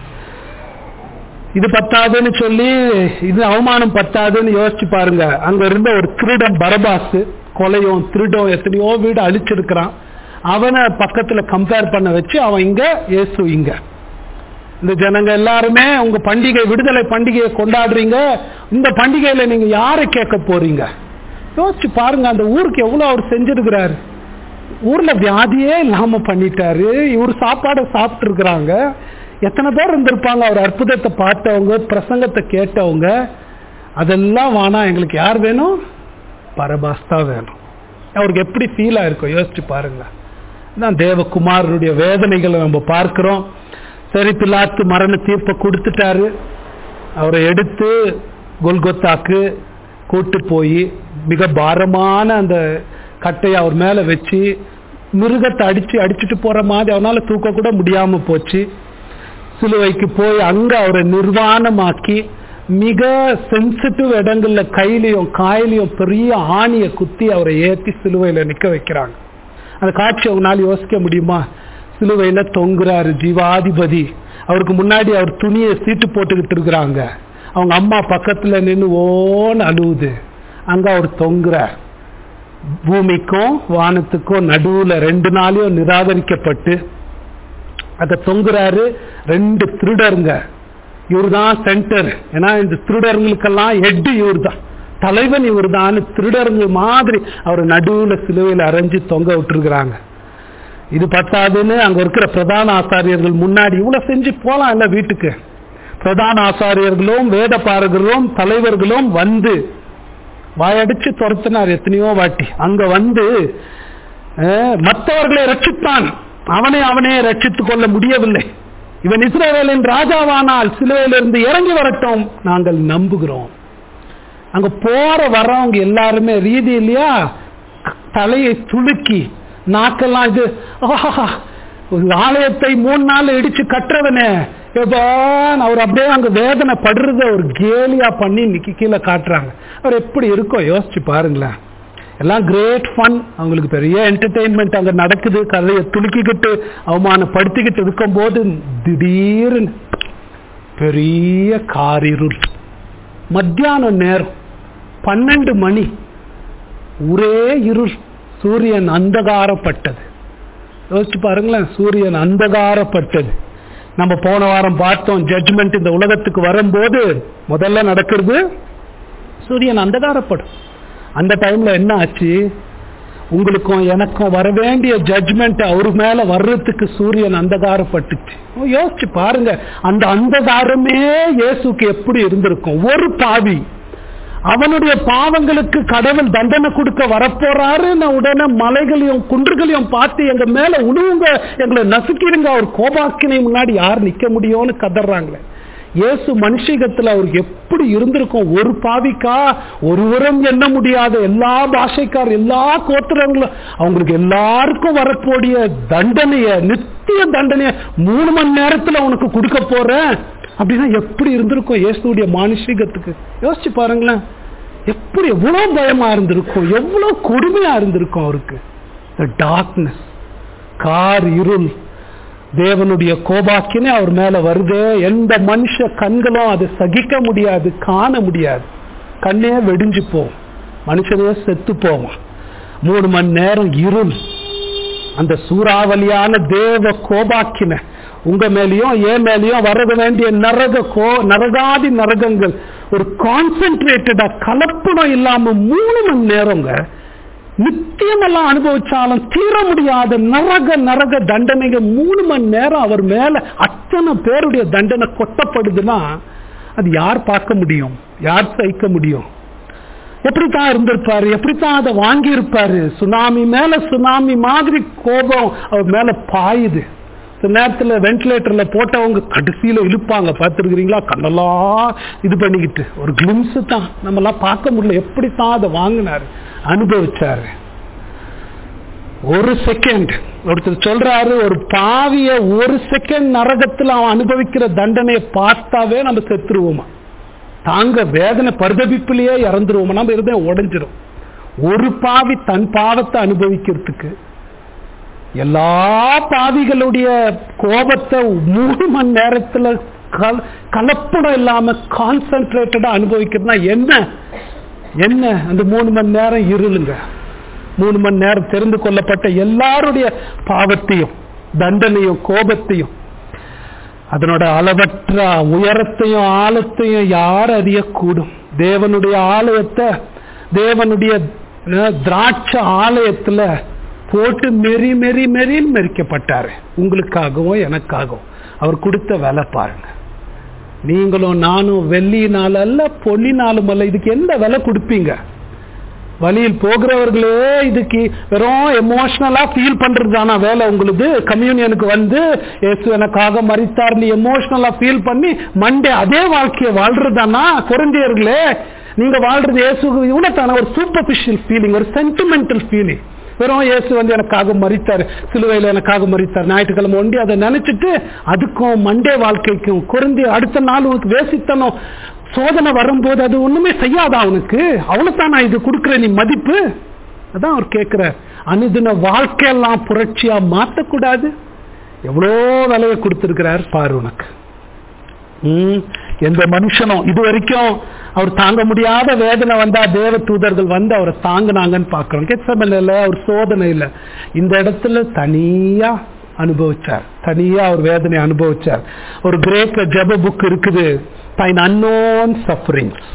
இது பத்தாதுன்னு சொல்லி இது அவமானம் பத்தாதுன்னு யோசிச்சு பாருங்க அங்க இருந்த ஒரு திருடன் பரபாசு கொலையும் திருடம் எத்தனையோ வீடு அழிச்சிருக்கிறான் அவனை பக்கத்துல கம்பேர் பண்ண வச்சு அவன் இங்க இயேசு இங்க இந்த ஜனங்க எல்லாருமே உங்க பண்டிகை விடுதலை பண்டிகையை கொண்டாடுறீங்க இந்த பண்டிகையில நீங்க யாரை கேட்க போறீங்க யோசிச்சு பாருங்க அந்த ஊருக்கு எவ்வளவு அவர் செஞ்சிருக்கிறாரு ஊர்ல வியாதியே இல்லாம பண்ணிட்டாரு இவர் சாப்பாடை சாப்பிட்டு இருக்கிறாங்க எத்தனை பேர் இருந்திருப்பாங்க அவர் அற்புதத்தை பார்த்தவங்க பிரசங்கத்தை கேட்டவங்க அதெல்லாம் வானா எங்களுக்கு யார் வேணும் பரபாஸ்தா வேணும் அவருக்கு எப்படி ஃபீல் ஆயிருக்கும் யோசிச்சு பாருங்க தான் தேவகுமாரனுடைய வேதனைகளை நம்ம பார்க்கிறோம் சரி பிலாத்து மரண தீர்ப்பை கொடுத்துட்டாரு அவரை எடுத்து கொல்கொத்தாக்கு கூட்டு போய் மிக பாரமான அந்த கட்டையை அவர் மேல வச்சு மிருகத்தை அடிச்சு அடிச்சுட்டு போற மாதிரி அவனால தூக்க கூட முடியாம போச்சு சிலுவைக்கு போய் அங்க அவரை நிர்வாணமாக்கி மிக சென்சிட்டிவ் இடங்கள்ல கையிலையும் காயிலையும் பெரிய ஆணியை குத்தி அவரை ஏத்தி சிலுவையில நிக்க வைக்கிறாங்க அந்த காட்சி அவங்களால யோசிக்க முடியுமா சிலுவையில தொங்குறாரு ஜீவாதிபதி அவருக்கு முன்னாடி அவர் துணியை சீட்டு போட்டுக்கிட்டு இருக்கிறாங்க அவங்க அம்மா பக்கத்துல நின்று ஓன்னு அழுவுது அங்க அவர் தொங்குறார் பூமிக்கும் வானத்துக்கும் நடுவுல ரெண்டு நாளையும் நிராகரிக்கப்பட்டு அத தொங்குறாரு ரெண்டு திருடருங்க இவர் தான் சென்டர் ஏன்னா இந்த திருடர்களுக்கெல்லாம் ஹெட் இவர் தான் தலைவன் இவர் தான் திருடருங்க மாதிரி அவர் நடுவுல சிலுவையில் அரைஞ்சு தொங்க விட்டுருக்குறாங்க இது பத்தாதுன்னு அங்க இருக்கிற பிரதான ஆசாரியர்கள் முன்னாடி இவ்வளவு செஞ்சு போலாம் இல்ல வீட்டுக்கு பிரதான ஆசாரியர்களும் வேத பாரகர்களும் தலைவர்களும் வந்து வாயடிச்சு துரத்தினார் எத்தனையோ வாட்டி அங்க வந்து மற்றவர்களை ரட்சித்தான் அவனை அவனே ரட்சித்துக் கொள்ள முடியவில்லை இவன் இஸ்ரேலின் ராஜாவானால் சிலுவையிலிருந்து இறங்கி வரட்டும் நாங்கள் நம்புகிறோம் அங்க போற வரவங்க எல்லாருமே ரீதி இல்லையா தலையை துளுக்கி நாக்கெல்லாம் இது ஆலயத்தை மூணு நாள் இடிச்சு கட்டுறவனே அவர் அப்படியே அங்க வேதனை படுறத ஒரு கேலியா பண்ணி இன்னைக்கு கீழே காட்டுறாங்க அவர் எப்படி இருக்கும் யோசிச்சு பாருங்களேன் எல்லாம் கிரேட் ஃபன் அவங்களுக்கு பெரிய என்டர்டெயின்மெண்ட் அங்க நடக்குது கதையை துளுக்கிக்கிட்டு அவமானப்படுத்திக்கிட்டு இருக்கும்போது திடீர்னு பெரிய காரிருள் மத்தியான நேரம் பன்னெண்டு மணி ஒரே இருள் சூரியன் அந்தகாரப்பட்டது யோசிச்சு பாருங்களேன் சூரியன் அந்தகாரப்பட்டது நம்ம போன வாரம் பார்த்தோம் ஜட்ஜ்மெண்ட் இந்த உலகத்துக்கு வரும்போது முதல்ல நடக்கிறது சூரியன் அந்தகாரப்படும் அந்த டைம்ல என்ன ஆச்சு உங்களுக்கும் எனக்கும் வர வேண்டிய ஜட்ஜ்மெண்ட் அவரு மேல வர்றதுக்கு சூரியன் அந்தகாரப்பட்டுச்சு யோசிச்சு பாருங்க அந்த அந்தகாரமே இயேசுக்கு எப்படி இருந்திருக்கும் ஒரு பாவி அவனுடைய பாவங்களுக்கு கடவுள் தண்டனை கொடுக்க வரப்போறாரு உடனே மலைகளையும் குன்றுகளையும் பார்த்து எங்க மேல உழுவுங்க எங்களை நசுக்கிடுங்க அவர் கோபாக்கினை முன்னாடி யார் நிக்க முடியும்னு கதறாங்களே இயேசு மனுஷகத்துல அவருக்கு எப்படி இருந்திருக்கும் ஒரு பாவிக்கா ஒருவரும் எண்ண முடியாத எல்லா பாஷைக்கார் எல்லா கோத்திரங்களும் அவங்களுக்கு எல்லாருக்கும் வரக்கூடிய தண்டனைய நித்திய தண்டனைய மூணு மணி நேரத்துல உனக்கு கொடுக்க போறேன் அப்படின்னா எப்படி இருந்திருக்கும் இயேசுடைய மானுஷிகத்துக்கு யோசிச்சு பாருங்களேன் எப்படி எவ்வளவு பயமா இருந்திருக்கும் எவ்வளவு கொடுமையா இருந்திருக்கும் அவருக்கு டார்க்னஸ் கார் இருள் தேவனுடைய கோபாக்கினே அவர் மேல வருது எந்த மனுஷ கண்களும் அதை சகிக்க முடியாது காண முடியாது கண்ணே வெடிஞ்சு போகும் மனுஷனே செத்து போவான் மூணு மணி நேரம் இருள் அந்த சூறாவளியான தேவ கோபாக்கின உங்க மேலேயும் ஏன் மேலேயும் வர வேண்டிய நரக கோ நரகாதி நரகங்கள் ஒரு கான்சென்ட்ரேட்டடா கலப்படம் இல்லாம மூணு மணி நேரங்க நித்தியமெல்லாம் அனுபவிச்சாலும் தீர முடியாத நரக நரக தண்டனைங்க மூணு மணி நேரம் அவர் மேல அத்தனை பேருடைய தண்டனை கொட்டப்படுதுன்னா அது யார் பார்க்க முடியும் யார் சகிக்க முடியும் எப்படித்தான் இருந்திருப்பாரு எப்படித்தான் அதை வாங்கி இருப்பாரு சுனாமி மேல சுனாமி மாதிரி கோபம் அவர் மேல பாயுது சில நேரத்துல வென்டிலேட்டர்ல போட்டவங்க கடைசியில இழுப்பாங்க பார்த்துருக்கிறீங்களா கண்ணெல்லாம் இது பண்ணிக்கிட்டு ஒரு கிளிம்ஸ் தான் நம்ம எல்லாம் பார்க்க முடியல எப்படித்தான் அதை வாங்கினாரு அனுபவிச்சாரு ஒரு செகண்ட் ஒருத்தர் சொல்றாரு ஒரு பாவிய ஒரு செகண்ட் நரகத்துல அவன் அனுபவிக்கிற தண்டனையை பார்த்தாவே நம்ம செத்துருவோமா தாங்க வேதனை பரிதபிப்பிலேயே இறந்துருவோம் நம்ம இருதயம் உடைஞ்சிரும் ஒரு பாவி தன் பாவத்தை அனுபவிக்கிறதுக்கு எல்லா பாவிகளுடைய கோபத்தை மூணு மணி நேரத்துல கல- கலப்படம் இல்லாம கான்சென்ட்ரேட்டடா அனுபவிக்கிறதுனா என்ன என்ன அந்த மூணு மணி நேரம் இருளுங்க மூணு மணி நேரம் தெரிந்து கொள்ளப்பட்ட எல்லாருடைய பாவத்தையும் தண்டனையும் கோபத்தையும் அதனோட அளவற்ற உயரத்தையும் ஆழத்தையும் யார் அறியக்கூடும் தேவனுடைய ஆலயத்தை தேவனுடைய அஹ், திராட்சை ஆலயத்துல போட்டு மெரி மெரி மெரின்னு மெரிக்கப்பட்டாரு உங்களுக்காகவும் எனக்காகவும் அவர் கொடுத்த வேலை பாருங்க நீங்களும் நானும் வெள்ளியினால் அல்ல பொன்னினாலும் அல்ல இதுக்கு எந்த விலை கொடுப்பீங்க வழியில் போகிறவர்களே இதுக்கு வெறும் எமோஷனலா ஃபீல் பண்றதுதானா வேலை உங்களுக்கு கம்யூனியனுக்கு வந்து இயேசு எனக்காக மறித்தார் நீ எமோஷனலா ஃபீல் பண்ணி மண்டே அதே வாழ்க்கையை வாழ்றதானா குறைந்தியர்களே நீங்க வாழ்றது இயேசு இவ்வளவுதான ஒரு சூப்பர்ஃபிஷியல் ஃபீலிங் ஒரு சென்டிமெண்டல் ஃபீலிங் வெறும் இயேசு வந்து எனக்காக மறித்தார் சிலுவையில் எனக்காக மறித்தார் ஞாயிற்றுக்கிழமை ஒண்டி அதை நினைச்சிட்டு அதுக்கும் மண்டே வாழ்க்கைக்கும் குறைந்தி அடுத்த நாள் உனக்கு வேசித்தனம் சோதனை வரும்போது அது ஒண்ணுமே செய்யாதா அவனுக்கு அவ்வளவுதான் நான் இது கொடுக்குற நீ மதிப்பு அதான் அவர் கேட்கிற அனுதின வாழ்க்கையெல்லாம் புரட்சியா மாத்தக்கூடாது எவ்வளோ விலையை கொடுத்திருக்கிறார் பாரு உனக்கு ம், எந்த மனுஷனும் இது வரைக்கும் அவர் தாங்க முடியாத வேதனை வந்தா தேவ தூதர்கள் வந்து அவரை தாங்கினாங்கன்னு பார்க்கிறோம் கெச்சமல்ல அவர் சோதனை இல்லை இந்த இடத்துல தனியா அனுபவிச்சார் தனியா அவர் வேதனை அனுபவிச்சார் ஒரு கிரேக்க ஜெப புக் இருக்குது பைன் அன்னோன் சஃபரிங்ஸ்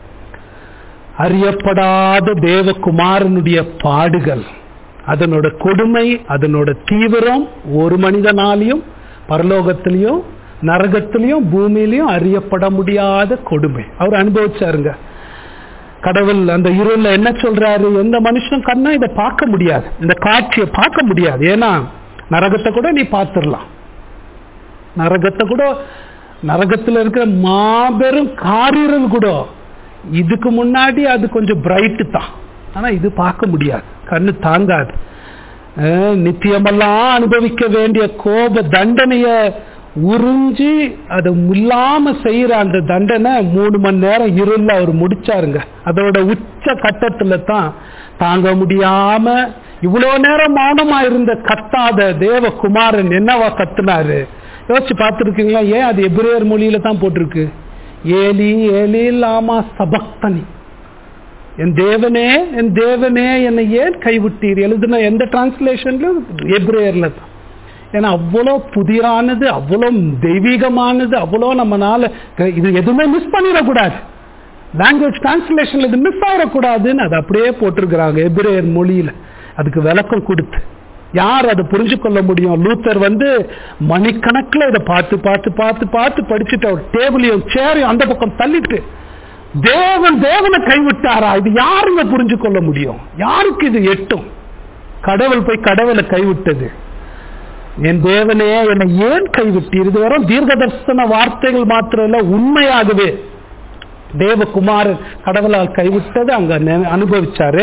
அறியப்படாத தேவகுமாரனுடைய பாடுகள் அதனோட கொடுமை அதனோட தீவிரம் ஒரு மனிதனாலையும் பரலோகத்திலையும் நரகத்திலையும் பூமியிலையும் அறியப்பட முடியாத கொடுமை அவர் அனுபவிச்சாருங்க கடவுள் அந்த இருள்ல என்ன சொல்றாரு எந்த மனுஷனும் கண்ணா இதை பார்க்க முடியாது இந்த காட்சியை பார்க்க முடியாது ஏன்னா நரகத்தை கூட நீ பார்த்துடலாம் நரகத்தை கூட நரகத்துல இருக்கிற மாபெரும் காரிரல் கூட இதுக்கு முன்னாடி அது கொஞ்சம் பிரைட்டு தான் ஆனா இது பார்க்க முடியாது கண்ணு தாங்காது அஹ் நித்தியமெல்லாம் அனுபவிக்க வேண்டிய கோப தண்டனைய உறிஞ்சி அது இல்லாம செய்யற அந்த தண்டனை மூணு மணி நேரம் இருள அவர் முடிச்சாருங்க அதோட உச்ச கட்டத்துல தான் தாங்க முடியாம இவ்வளவு நேரம் மௌனமா இருந்த கத்தாத தேவகுமாரன் என்னவா கத்துனாரு யோசிச்சு பார்த்துருக்கீங்களா ஏன் அது எபிரேயர் மொழியில தான் போட்டிருக்கு ஏலி ஏலி லாமா சபக்தனி என் தேவனே என் தேவனே என்னை ஏன் கைவிட்டீர் எழுதுன எந்த டிரான்ஸ்லேஷன்ல எப்ரேயர்ல தான் ஏன்னா அவ்வளோ புதிரானது அவ்வளோ தெய்வீகமானது அவ்வளோ நம்மனால இது எதுவுமே மிஸ் பண்ணிடக்கூடாது லாங்குவேஜ் டிரான்ஸ்லேஷன்ல இது மிஸ் ஆகிடக்கூடாதுன்னு அது அப்படியே போட்டிருக்கிறாங்க எபிரேயர் மொழியில அதுக்கு விளக்கம் கொடுத்து யார் அதை புரிஞ்சு கொள்ள முடியும் லூத்தர் வந்து மணிக்கணக்கில் இதை பார்த்து பார்த்து பார்த்து பார்த்து படிச்சுட்டு அவர் டேபிளையும் சேரையும் அந்த பக்கம் தள்ளிட்டு தேவன் தேவனை கைவிட்டாரா இது யாருங்க புரிஞ்சு கொள்ள முடியும் யாருக்கு இது எட்டும் கடவுள் போய் கடவுளை கைவிட்டது என் தேவனே என்னை ஏன் கைவிட்டீர் இது வரும் தீர்க்கதர்சன வார்த்தைகள் மாத்திரம் இல்ல உண்மையாகவே தேவகுமாரன் கடவுளால் கைவிட்டது அங்க நெ- அனுபவிச்சாரு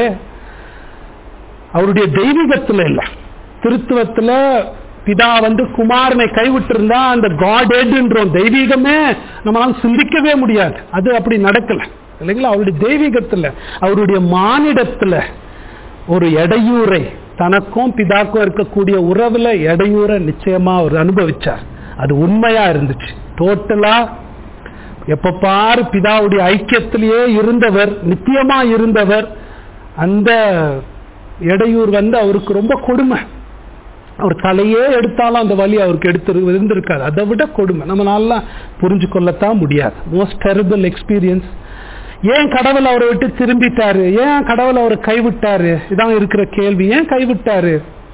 அவருடைய தெய்வீகத்துல இல்ல திருத்துவத்துல பிதா வந்து குமாரனை கைவிட்டிருந்தா அந்த காடேட்ன்றோம் தெய்வீகமே நம்மளால சிந்திக்கவே முடியாது அது அப்படி நடக்கல இல்லைங்களா அவருடைய தெய்வீகத்துல அவருடைய மானிடத்துல ஒரு இடையூறை தனக்கும் பிதாக்கும் இருக்கக்கூடிய உறவுல இடையூற நிச்சயமா அவர் அனுபவிச்சார் அது உண்மையா இருந்துச்சு டோட்டலா எப்ப பாரு பிதாவுடைய ஐக்கியத்திலேயே இருந்தவர் நித்தியமா இருந்தவர் அந்த இடையூர் வந்து அவருக்கு ரொம்ப கொடுமை அவர் தலையே எடுத்தாலும் அந்த வலி அவருக்கு எடுத்து இருந்திருக்காது அதை விட கொடுமை நம்ம நல்லா புரிஞ்சு கொள்ளத்தான் முடியாது மோஸ்ட் டெரிபிள் எக்ஸ்பீரியன்ஸ் ஏன் கடவுள் அவரை விட்டு திரும்பிட்டாரு ஏன் கடவுள் அவரை கைவிட்டாரு இதான் இருக்கிற கேள்வி ஏன் கைவிட்டாரு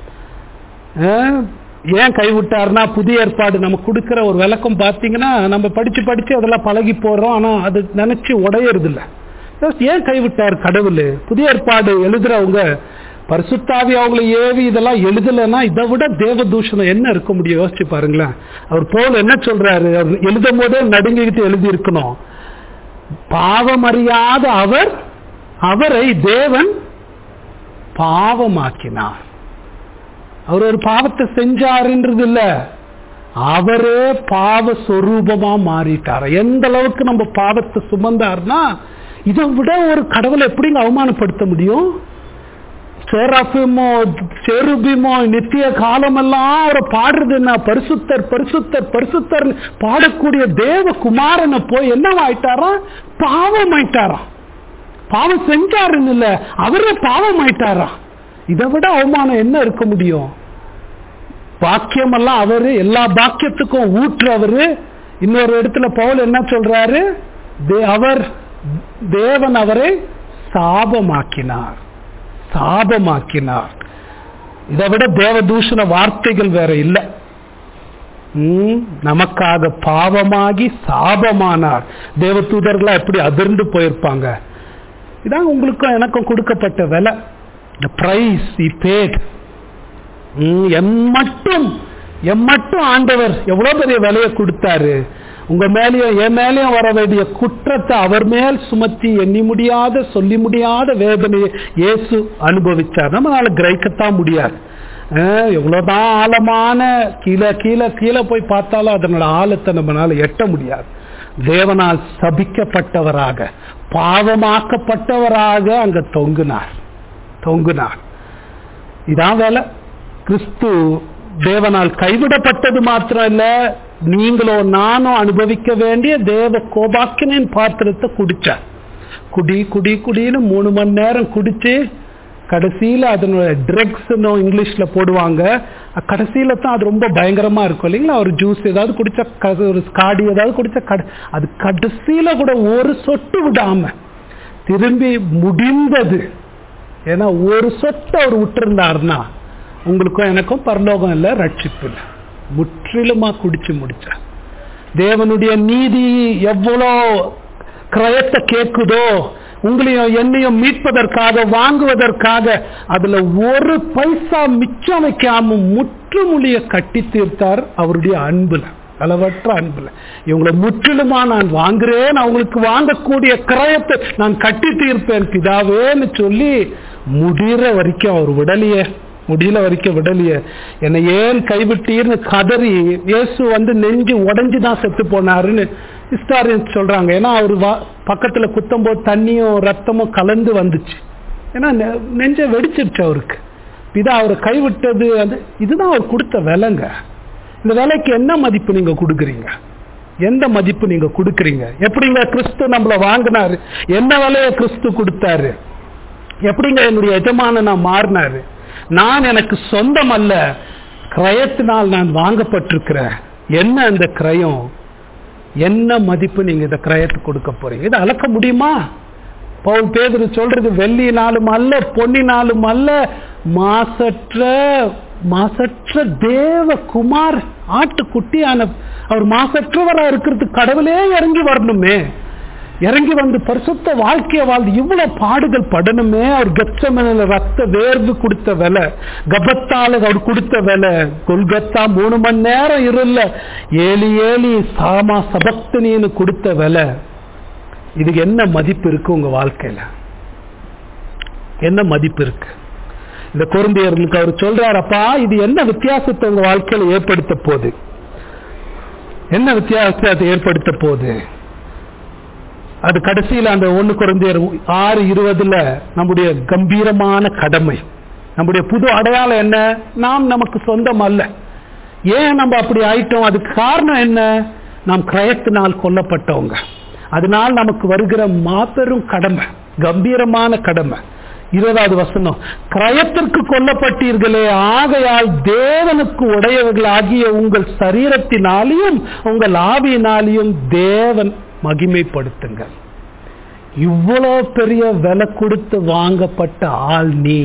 அஹ், ஏன் கைவிட்டாருன்னா புதிய ஏற்பாடு நம்ம கொடுக்கிற ஒரு விளக்கம் பார்த்தீங்கன்னா நம்ம படிச்சு படிச்சு அதெல்லாம் பழகி போறோம் ஆனா அது நினைச்சு உடையறது இல்ல ஏன் கைவிட்டார் கடவுள் புதிய ஏற்பாடு எழுதுறவங்க பரிசுத்தாவி அவங்களை ஏவி இதெல்லாம் எழுதலைன்னா இதை விட தேவ தூஷணம் என்ன இருக்க முடியும் யோசிச்சு பாருங்களேன் அவர் போல என்ன சொல்றாரு அவர் எழுதும் போதே நடுங்கிக்கிட்டு எழுதி இருக்கணும் பாவம் அறியாத அவர் அவரை தேவன் பாவமாக்கினார் அவர் ஒரு பாவத்தை செஞ்சாருன்றது இல்ல அவரே பாவ சொரூபமா மாறிட்டார் எந்த அளவுக்கு நம்ம பாவத்தை சுமந்தார்னா இதை விட ஒரு கடவுளை எப்படிங்க அவமானப்படுத்த முடியும் சேராபிமோ செருபிமோ நித்திய காலமெல்லாம் அவரை பாடுறது என்ன பரிசுத்தர் பரிசுத்தர் பரிசுத்தர் பாடக்கூடிய தேவ குமாரனை போய் என்னவாயிட்டாராம் பாவம் ஆயிட்டாராம் பாவம் செஞ்சாருன்னு இல்ல அவரே பாவம் ஆயிட்டாராம் இதை விட அவமானம் என்ன இருக்க முடியும் பாக்கியம் எல்லாம் அவரு எல்லா பாக்கியத்துக்கும் ஊற்றுறவரு இன்னொரு இடத்துல பவுல் என்ன சொல்றாரு தே- அவர் தேவன் அவரை சாபமாக்கினார் சாபமாக்கினார் இதை விட தேவதூஷண வார்த்தைகள் வேற இல்லை ம், நமக்காக பாவமாகி சாபமானார் தேவதூதர்களா எப்படி அதிர்ந்து போயிருப்பாங்க இதான் உங்களுக்கும் எனக்கும் கொடுக்கப்பட்ட விலை the price he paid ம், எம் மட்டும் எம் மட்டும் ஆண்டவர் எவ்வளவு பெரிய விலையை கொடுத்தாரு உங்க மேலேயும் என் மேலேயும் வர வேண்டிய குற்றத்தை அவர் மேல் சுமத்தி எண்ணி முடியாத சொல்லி முடியாத வேதனையை இயேசு அனுபவிச்சார் நம்மளால கிரகிக்கத்தான் முடியாது அஹ், எவ்வளவுதான் ஆழமான கீழே கீழே கீழே போய் பார்த்தாலும் அதனோட ஆழத்தை நம்மளால எட்ட முடியாது தேவனால் சபிக்கப்பட்டவராக பாவமாக்கப்பட்டவராக அங்க தொங்குனார் தொங்குனார் இதான் வேலை கிறிஸ்து தேவனால் கைவிடப்பட்டது மாத்திரம் இல்ல நீங்களோ நானும் அனுபவிக்க வேண்டிய தேவ கோபாக்கினின் பாத்திரத்தை குடிச்சார் குடி குடி குடின்னு மூணு மணி நேரம் குடிச்சு கடைசியில அதனோட ட்ரக்ஸ் இங்கிலீஷ்ல போடுவாங்க அஹ் கடைசியில தான் அது ரொம்ப பயங்கரமா இருக்கும் இல்லைங்களா ஒரு ஜூஸ் ஏதாவது குடிச்சா க- ஒரு காடி ஏதாவது குடிச்சா கட- அது கடைசியில கூட ஒரு சொட்டு விடாம திரும்பி முடிந்தது ஏன்னா ஒரு சொட்டு அவர் விட்டுருந்தாருன்னா உங்களுக்கும் எனக்கும் பரலோகம் இல்லை ரட்சிப்பு இல்லை முற்றிலுமா குடிச்சு முடிச்சார் தேவனுடைய நீதி எவ்வளோ கிரயத்தை கேட்குதோ உங்களையும் என்னையும் மீட்பதற்காக வாங்குவதற்காக அதுல ஒரு பைசா மிச்சம் வைக்காம முற்றுமுழிய கட்டி தீர்த்தார் அவருடைய அன்புல அளவற்ற அன்புல இவங்களை முற்றிலுமா நான் வாங்குறேன் அவங்களுக்கு வாங்கக்கூடிய கிரயத்தை நான் கட்டி தீர்ப்பேன் பிதாவேன்னு சொல்லி முடிகிற வரைக்கும் அவர் விடலையே முடியல வரைக்கும் விடலையே என்னை ஏன் கைவிட்டீர்னு கதறி இயேசு வந்து நெஞ்சு உடைஞ்சு தான் செத்து போனாருன்னு ஹிஸ்டாரியன்ஸ் சொல்றாங்க ஏன்னா அவர் வா பக்கத்துல குத்தும் போது தண்ணியும் ரத்தமும் கலந்து வந்துச்சு ஏன்னா நெ- நெஞ்ச வெடிச்சிருச்சு அவருக்கு இதா அவரை கைவிட்டது அது இதுதான் அவர் கொடுத்த விலைங்க இந்த விலைக்கு என்ன மதிப்பு நீங்க கொடுக்குறீங்க எந்த மதிப்பு நீங்க கொடுக்குறீங்க எப்படிங்க கிறிஸ்து நம்மள வாங்கினாரு என்ன விலைய கிறிஸ்து கொடுத்தாரு எப்படிங்க என்னுடைய எஜமானனா மாறினாரு நான் எனக்கு சொந்தம் அல்ல கிரயத்தினால் நான் வாங்கப்பட்டிருக்கிறேன் என்ன அந்த கிரயம் என்ன மதிப்பு நீங்க இந்த கிரயத்துக்கு கொடுக்க போறீங்க இதை அளக்க முடியுமா பவுல் பேதுரு சொல்றது வெள்ளினாலும் அல்ல பொன்னினாலும் அல்ல மாசற்ற மாசற்ற தேவ குமார் ஆட்டுக்குட்டியான அவர் மாசற்றவரா இருக்கிறதுக்கு கடவுளே இறங்கி வரணுமே இறங்கி வந்து பரிசுத்த வாழ்க்கையை வாழ்ந்து இவ்வளவு பாடுகள் படணுமே அவர் கச்சமனில ரத்த வேர்வு கொடுத்த விலை கபத்தால அவர் கொடுத்த விலை கொல்கத்தா மூணு மணி நேரம் இருல்ல ஏழி ஏழி சாமா சபக்தனின்னு கொடுத்த விலை இதுக்கு என்ன மதிப்பு இருக்கு உங்க வாழ்க்கையில என்ன மதிப்பு இருக்கு இந்த குழந்தையர்களுக்கு அவர் சொல்றாரப்பா இது என்ன வித்தியாசத்தை உங்க வாழ்க்கையில ஏற்படுத்த போகுது என்ன வித்தியாசத்தை ஏற்படுத்த போகுது அது கடைசியில் அந்த ஒண்ணு குறைந்தர் ஆறு இருபதுல நம்முடைய கம்பீரமான கடமை நம்முடைய புது அடையாளம் என்ன நாம் நமக்கு சொந்தம் அல்ல ஏன் நம்ம அப்படி ஆயிட்டோம் அதுக்கு காரணம் என்ன நாம் கிரயத்தினால் கொல்லப்பட்டவங்க அதனால் நமக்கு வருகிற மாபெரும் கடமை கம்பீரமான கடமை இருபதாவது வசனம் கிரயத்திற்கு கொல்லப்பட்டீர்களே ஆகையால் தேவனுக்கு உடையவர்கள் ஆகிய உங்கள் சரீரத்தினாலேயும் உங்கள் ஆவியினாலேயும் தேவன் மகிமைப்படுத்துங்கள் இவ்வளோ பெரிய விலை கொடுத்து வாங்கப்பட்ட ஆள் நீ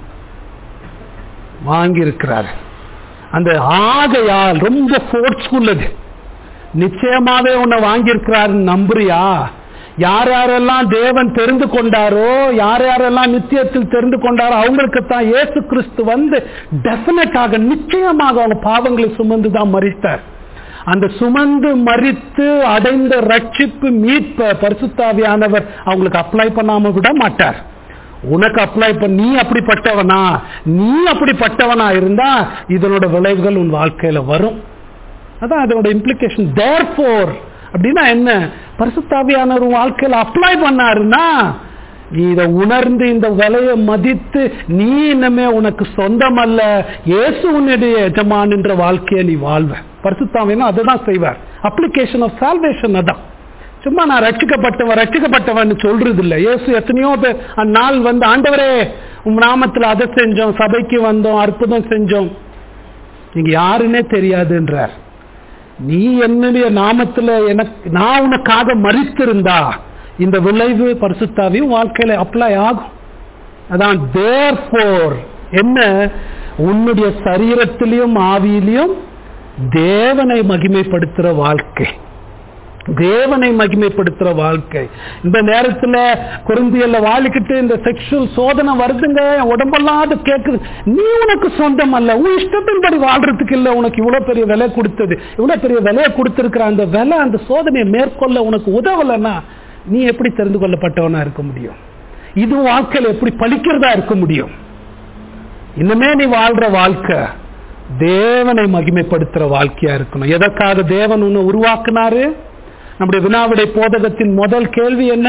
வாங்கியிருக்கிறார் அந்த ஆகையால் ரொம்ப ஃபோர்ஸ்ஃபுல் அது நிச்சயமாவே உன்னை வாங்கியிருக்கிறார் நம்புறியா யார் யாரெல்லாம் தேவன் தெரிந்து கொண்டாரோ யார் யாரெல்லாம் நித்தியத்தில் தெரிந்து கொண்டாரோ அவங்களுக்கு தான் இயேசு கிறிஸ்து வந்து டெபினட்டாக நிச்சயமாக அவங்க பாவங்களை சுமந்து தான் மறித்தார் அந்த சுமந்து மறித்து அடைந்த ரட்சிப்பு மீட்ப பரிசுத்தாவியானவர் அவங்களுக்கு அப்ளை பண்ணாம விட மாட்டார் உனக்கு அப்ளை பண்ண நீ அப்படிப்பட்டவனா நீ அப்படிப்பட்டவனா இருந்தா இதனோட விளைவுகள் உன் வாழ்க்கையில வரும் அதான் அதோட இம்ப்ளிகேஷன் தேர் ஃபோர் அப்படின்னா என்ன பரிசுத்தாவியானவர் உன் வாழ்க்கையில அப்ளை பண்ணாருன்னா இதை உணர்ந்து இந்த விலையை மதித்து நீ இன்னமே உனக்கு சொந்தம் அல்ல இயேசு உன்னுடைய எஜமான் என்ற வாழ்க்கையை நீ வாழ்வ பரிசுத்தாவினா அதுதான் செய்வார் அப்ளிகேஷன் ஆஃப் சால்வேஷன் அதான் சும்மா நான் ரட்சிக்கப்பட்டவன் ரட்சிக்கப்பட்டவன் சொல்றது இல்லை இயேசு எத்தனையோ பேர் அந்நாள் வந்து ஆண்டவரே உன் நாமத்தில் அதை செஞ்சோம் சபைக்கு வந்தோம் அற்புதம் செஞ்சோம் நீங்க யாருன்னே தெரியாதுன்றார் நீ என்னுடைய நாமத்துல எனக்கு நான் உனக்காக மறித்திருந்தா இந்த விளைவு பரிசுத்தாவையும் வாழ்க்கையில அப்ளை ஆகும் அதான் தேர் போர் என்ன உன்னுடைய சரீரத்திலையும் ஆவியிலையும் தேவனை மகிமைப்படுத்துற வாழ்க்கை தேவனை மகிமைப்படுத்துற வாழ்க்கை இந்த நேரத்துல குருந்தியல்ல வாழிக்கிட்டு இந்த செக்ஷுவல் சோதனை வருதுங்க என் உடம்பெல்லாம் அது கேட்குது நீ உனக்கு சொந்தம் அல்ல உன் இஷ்டத்தின்படி வாழ்றதுக்கு இல்ல உனக்கு இவ்வளவு பெரிய விலை கொடுத்தது இவ்வளவு பெரிய விலையை கொடுத்திருக்கிற அந்த விலை அந்த சோதனையை மேற்கொள்ள உனக்கு உதவலைன்னா நீ எப்படி தெரிந்து கொள்ளப்பட்டவனா இருக்க முடியும் இது வாழ்க்கையில எப்படி பலிக்கிறதா இருக்க முடியும் இன்னுமே நீ வாழ்ற வாழ்க்கை தேவனை மகிமைப்படுத்துற வாழ்க்கையா இருக்கணும் எதற்காக தேவன் உன்னை உருவாக்குனாரு நம்முடைய வினாவிடை போதகத்தின் முதல் கேள்வி என்ன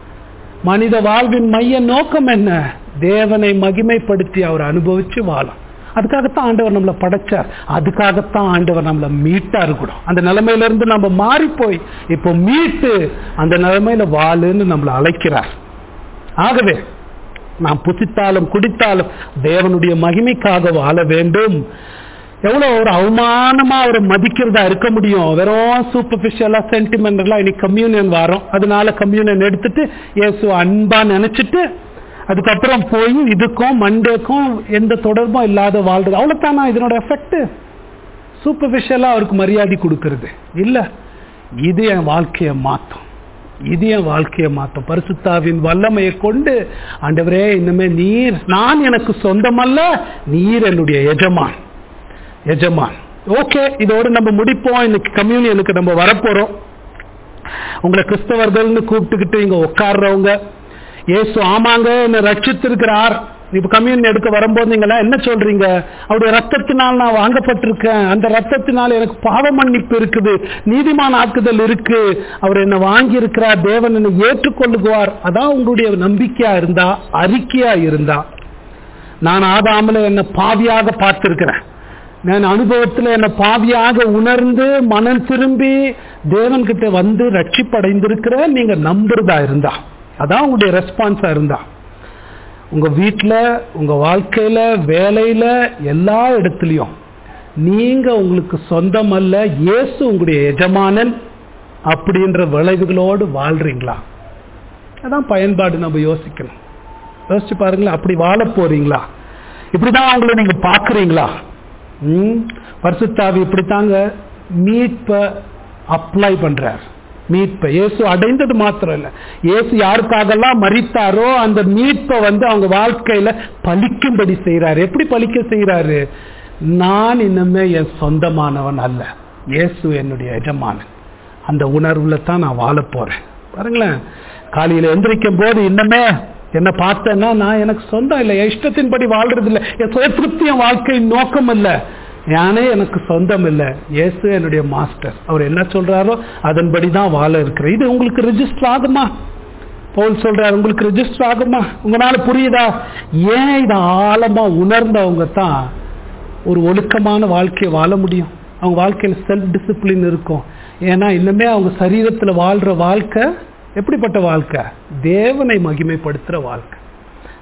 மனித வாழ்வின் மைய நோக்கம் என்ன தேவனை மகிமைப்படுத்தி அவர் அனுபவிச்சு வாழும் அதுக்காகத்தான் ஆண்டவர் நம்மளை படைச்சார் அதுக்காகத்தான் ஆண்டவர் நம்மளை மீட்டா இருக்கணும் அந்த நிலைமையில இருந்து நம்ம மாறி போய் இப்போ மீட்டு அந்த நிலைமையில வாழுன்னு நம்மளை அழைக்கிறார் ஆகவே நாம் புசித்தாலும் குடித்தாலும் தேவனுடைய மகிமைக்காக வாழ வேண்டும் எவ்வளவு ஒரு அவமானமா ஒரு மதிக்கிறதா இருக்க முடியும் வெறும் சூப்பர்ஃபிஷியலா சென்டிமெண்டலா இன்னைக்கு கம்யூனியன் வரும் அதனால கம்யூனியன் எடுத்துட்டு இயேசு அன்பா நினைச்சிட்டு அதுக்கப்புறம் போய் இதுக்கும் மண்டேக்கும் எந்த தொடர்பும் இல்லாத வாழ்றது அவ்வளவுதானா இதனோட எஃபெக்ட் சூப்பர்ஃபிஷியலா அவருக்கு மரியாதை கொடுக்கறது இல்ல இது என் வாழ்க்கையை மாத்தும் இது என் வாழ்க்கையை மாத்தும் பரிசுத்தாவின் வல்லமையை கொண்டு ஆண்டவரே இன்னுமே நீர் நான் எனக்கு சொந்தமல்ல நீர் என்னுடைய எஜமான் எஜமான் ஓகே இதோடு நம்ம முடிப்போம் இன்னைக்கு கம்யூனியனுக்கு நம்ம வரப்போறோம் உங்களை கிறிஸ்தவர்கள்னு கூப்பிட்டுக்கிட்டு இங்க உட்கார்றவங்க இயேசு ஆமாங்க என்ன ரட்சித்திருக்கிறார் இப்ப கம்யூனியன் எடுக்க வரும்போது நீங்களா என்ன சொல்றீங்க அவருடைய ரத்தத்தினால் நான் வாங்கப்பட்டிருக்கேன் அந்த ரத்தத்தினால் எனக்கு பாவ மன்னிப்பு இருக்குது நீதிமான ஆக்குதல் இருக்கு அவர் என்ன வாங்கி இருக்கிறார் தேவன் என்னை ஏற்றுக்கொள்ளுகுவார் அதான் உங்களுடைய நம்பிக்கையா இருந்தா அறிக்கையா இருந்தா நான் ஆதாமல என்ன பாவியாக பார்த்திருக்கிறேன் நான் அனுபவத்தில் என்ன பாவியாக உணர்ந்து மனம் திரும்பி தேவன்கிட்ட வந்து ரட்சிப்படைந்திருக்கிற நீங்க நம்புறதா இருந்தா அதான் உங்களுடைய ரெஸ்பான்ஸா இருந்தா உங்க வீட்டில் உங்க வாழ்க்கையில வேலையில எல்லா இடத்துலையும் நீங்க உங்களுக்கு சொந்தம் அல்ல இயேசு உங்களுடைய எஜமானன் அப்படின்ற விளைவுகளோடு வாழ்றீங்களா அதான் பயன்பாடு நம்ம யோசிக்கணும் யோசிச்சு பாருங்களேன் அப்படி வாழ போறீங்களா இப்படிதான் அவங்கள நீங்க பாக்குறீங்களா ம் பரிசுத்தாவி இப்படித்தாங்க மீட்ப அப்ளை பண்றார் மீட்பை இயேசு அடைந்தது மாத்திரம் இல்ல இயேசு யாருக்காகலாம் மறித்தாரோ அந்த மீட்பை வந்து அவங்க வாழ்க்கையில பலிக்கும்படி செய்யறாரு எப்படி பலிக்க செய்யறாரு நான் இன்னுமே என் சொந்தமானவன் அல்ல இயேசு என்னுடைய எஜமானன் அந்த உணர்வுல தான் நான் வாழ போறேன் பாருங்களேன் காலையில எந்திரிக்கும் போது இன்னமே என்ன பார்த்தேன்னா நான் எனக்கு சொந்தம் இல்லை என் இஷ்டத்தின்படி வாழ்றது இல்லை என் சுய திருப்தி என் வாழ்க்கையின் நோக்கம் இல்லை யானே எனக்கு சொந்தம் இல்லை இயேசு என்னுடைய மாஸ்டர் அவர் என்ன சொல்றாரோ அதன்படி தான் வாழ இருக்கிறேன் இது உங்களுக்கு ரெஜிஸ்டர் ஆகுமா பவுல் சொல்றாரு உங்களுக்கு ரெஜிஸ்டர் ஆகுமா உங்களால புரியுதா ஏன் இதை ஆழமா உணர்ந்தவங்க தான் ஒரு ஒழுக்கமான வாழ்க்கையை வாழ முடியும் அவங்க வாழ்க்கையில செல்ஃப் டிசிப்ளின் இருக்கும் ஏன்னா இன்னுமே அவங்க சரீரத்துல வாழ்ற வாழ்க்கை எப்படிப்பட்ட வாழ்க்கை தேவனை மகிமைப்படுத்துற வாழ்க்கை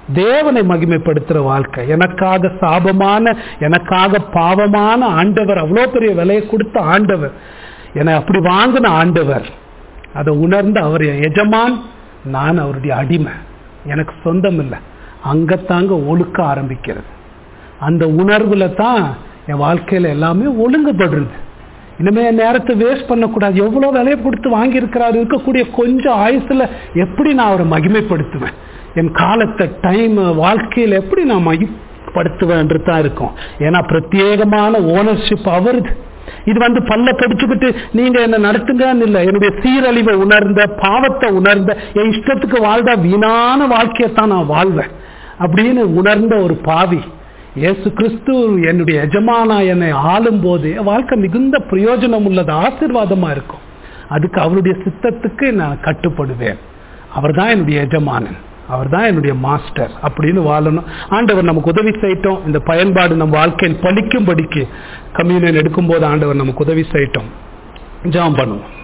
தேவனை மகிமைப்படுத்துற வாழ்க்கை எனக்காக சாபமான எனக்காக பாவமான ஆண்டவர் அவ்வளோ பெரிய விலையை கொடுத்த ஆண்டவர் என்னை அப்படி வாங்கின ஆண்டவர் அதை உணர்ந்து அவர் என் எஜமான் நான் அவருடைய அடிமை எனக்கு சொந்தம் இல்லை அங்கத்தாங்க ஒழுக்க ஆரம்பிக்கிறது அந்த உணர்வுல தான் என் வாழ்க்கையில எல்லாமே ஒழுங்குபடுறது இனிமே என் நேரத்தை வேஸ்ட் பண்ணக்கூடாது எவ்வளவு விலையை கொடுத்து வாங்கியிருக்கிறாரு இருக்கக்கூடிய கொஞ்சம் ஆயுசுல எப்படி நான் அவரை மகிமைப்படுத்துவேன் என் காலத்தை டைம் வாழ்க்கையில எப்படி நான் மகிப்படுத்துவேன்றது தான் இருக்கும் ஏன்னா பிரத்யேகமான ஓனர்ஷிப் அவருது இது வந்து பல்ல கடிச்சுக்கிட்டு நீங்க என்ன நடத்துங்கன்னு இல்லை என்னுடைய சீரழிவை உணர்ந்த பாவத்தை உணர்ந்த என் இஷ்டத்துக்கு வாழ்ந்தா வீணான வாழ்க்கையத்தான் நான் வாழ்வேன் அப்படின்னு உணர்ந்த ஒரு பாவி இயேசு கிறிஸ்து என்னுடைய எஜமானா என்னை ஆளும் போது வாழ்க்கை மிகுந்த பிரயோஜனம் உள்ளது ஆசீர்வாதமா இருக்கும் அதுக்கு அவருடைய சித்தத்துக்கு நான் கட்டுப்படுவேன் அவர் தான் என்னுடைய எஜமானன் அவர் தான் என்னுடைய மாஸ்டர் அப்படின்னு வாழணும் ஆண்டவர் நமக்கு உதவி செய்யட்டும் இந்த பயன்பாடு நம்ம வாழ்க்கையில் பலிக்கும்படிக்கு கம்யூனியன் எடுக்கும்போது ஆண்டவர் நமக்கு உதவி செய்யட்டும் ஜாம் பண்ணுவோம்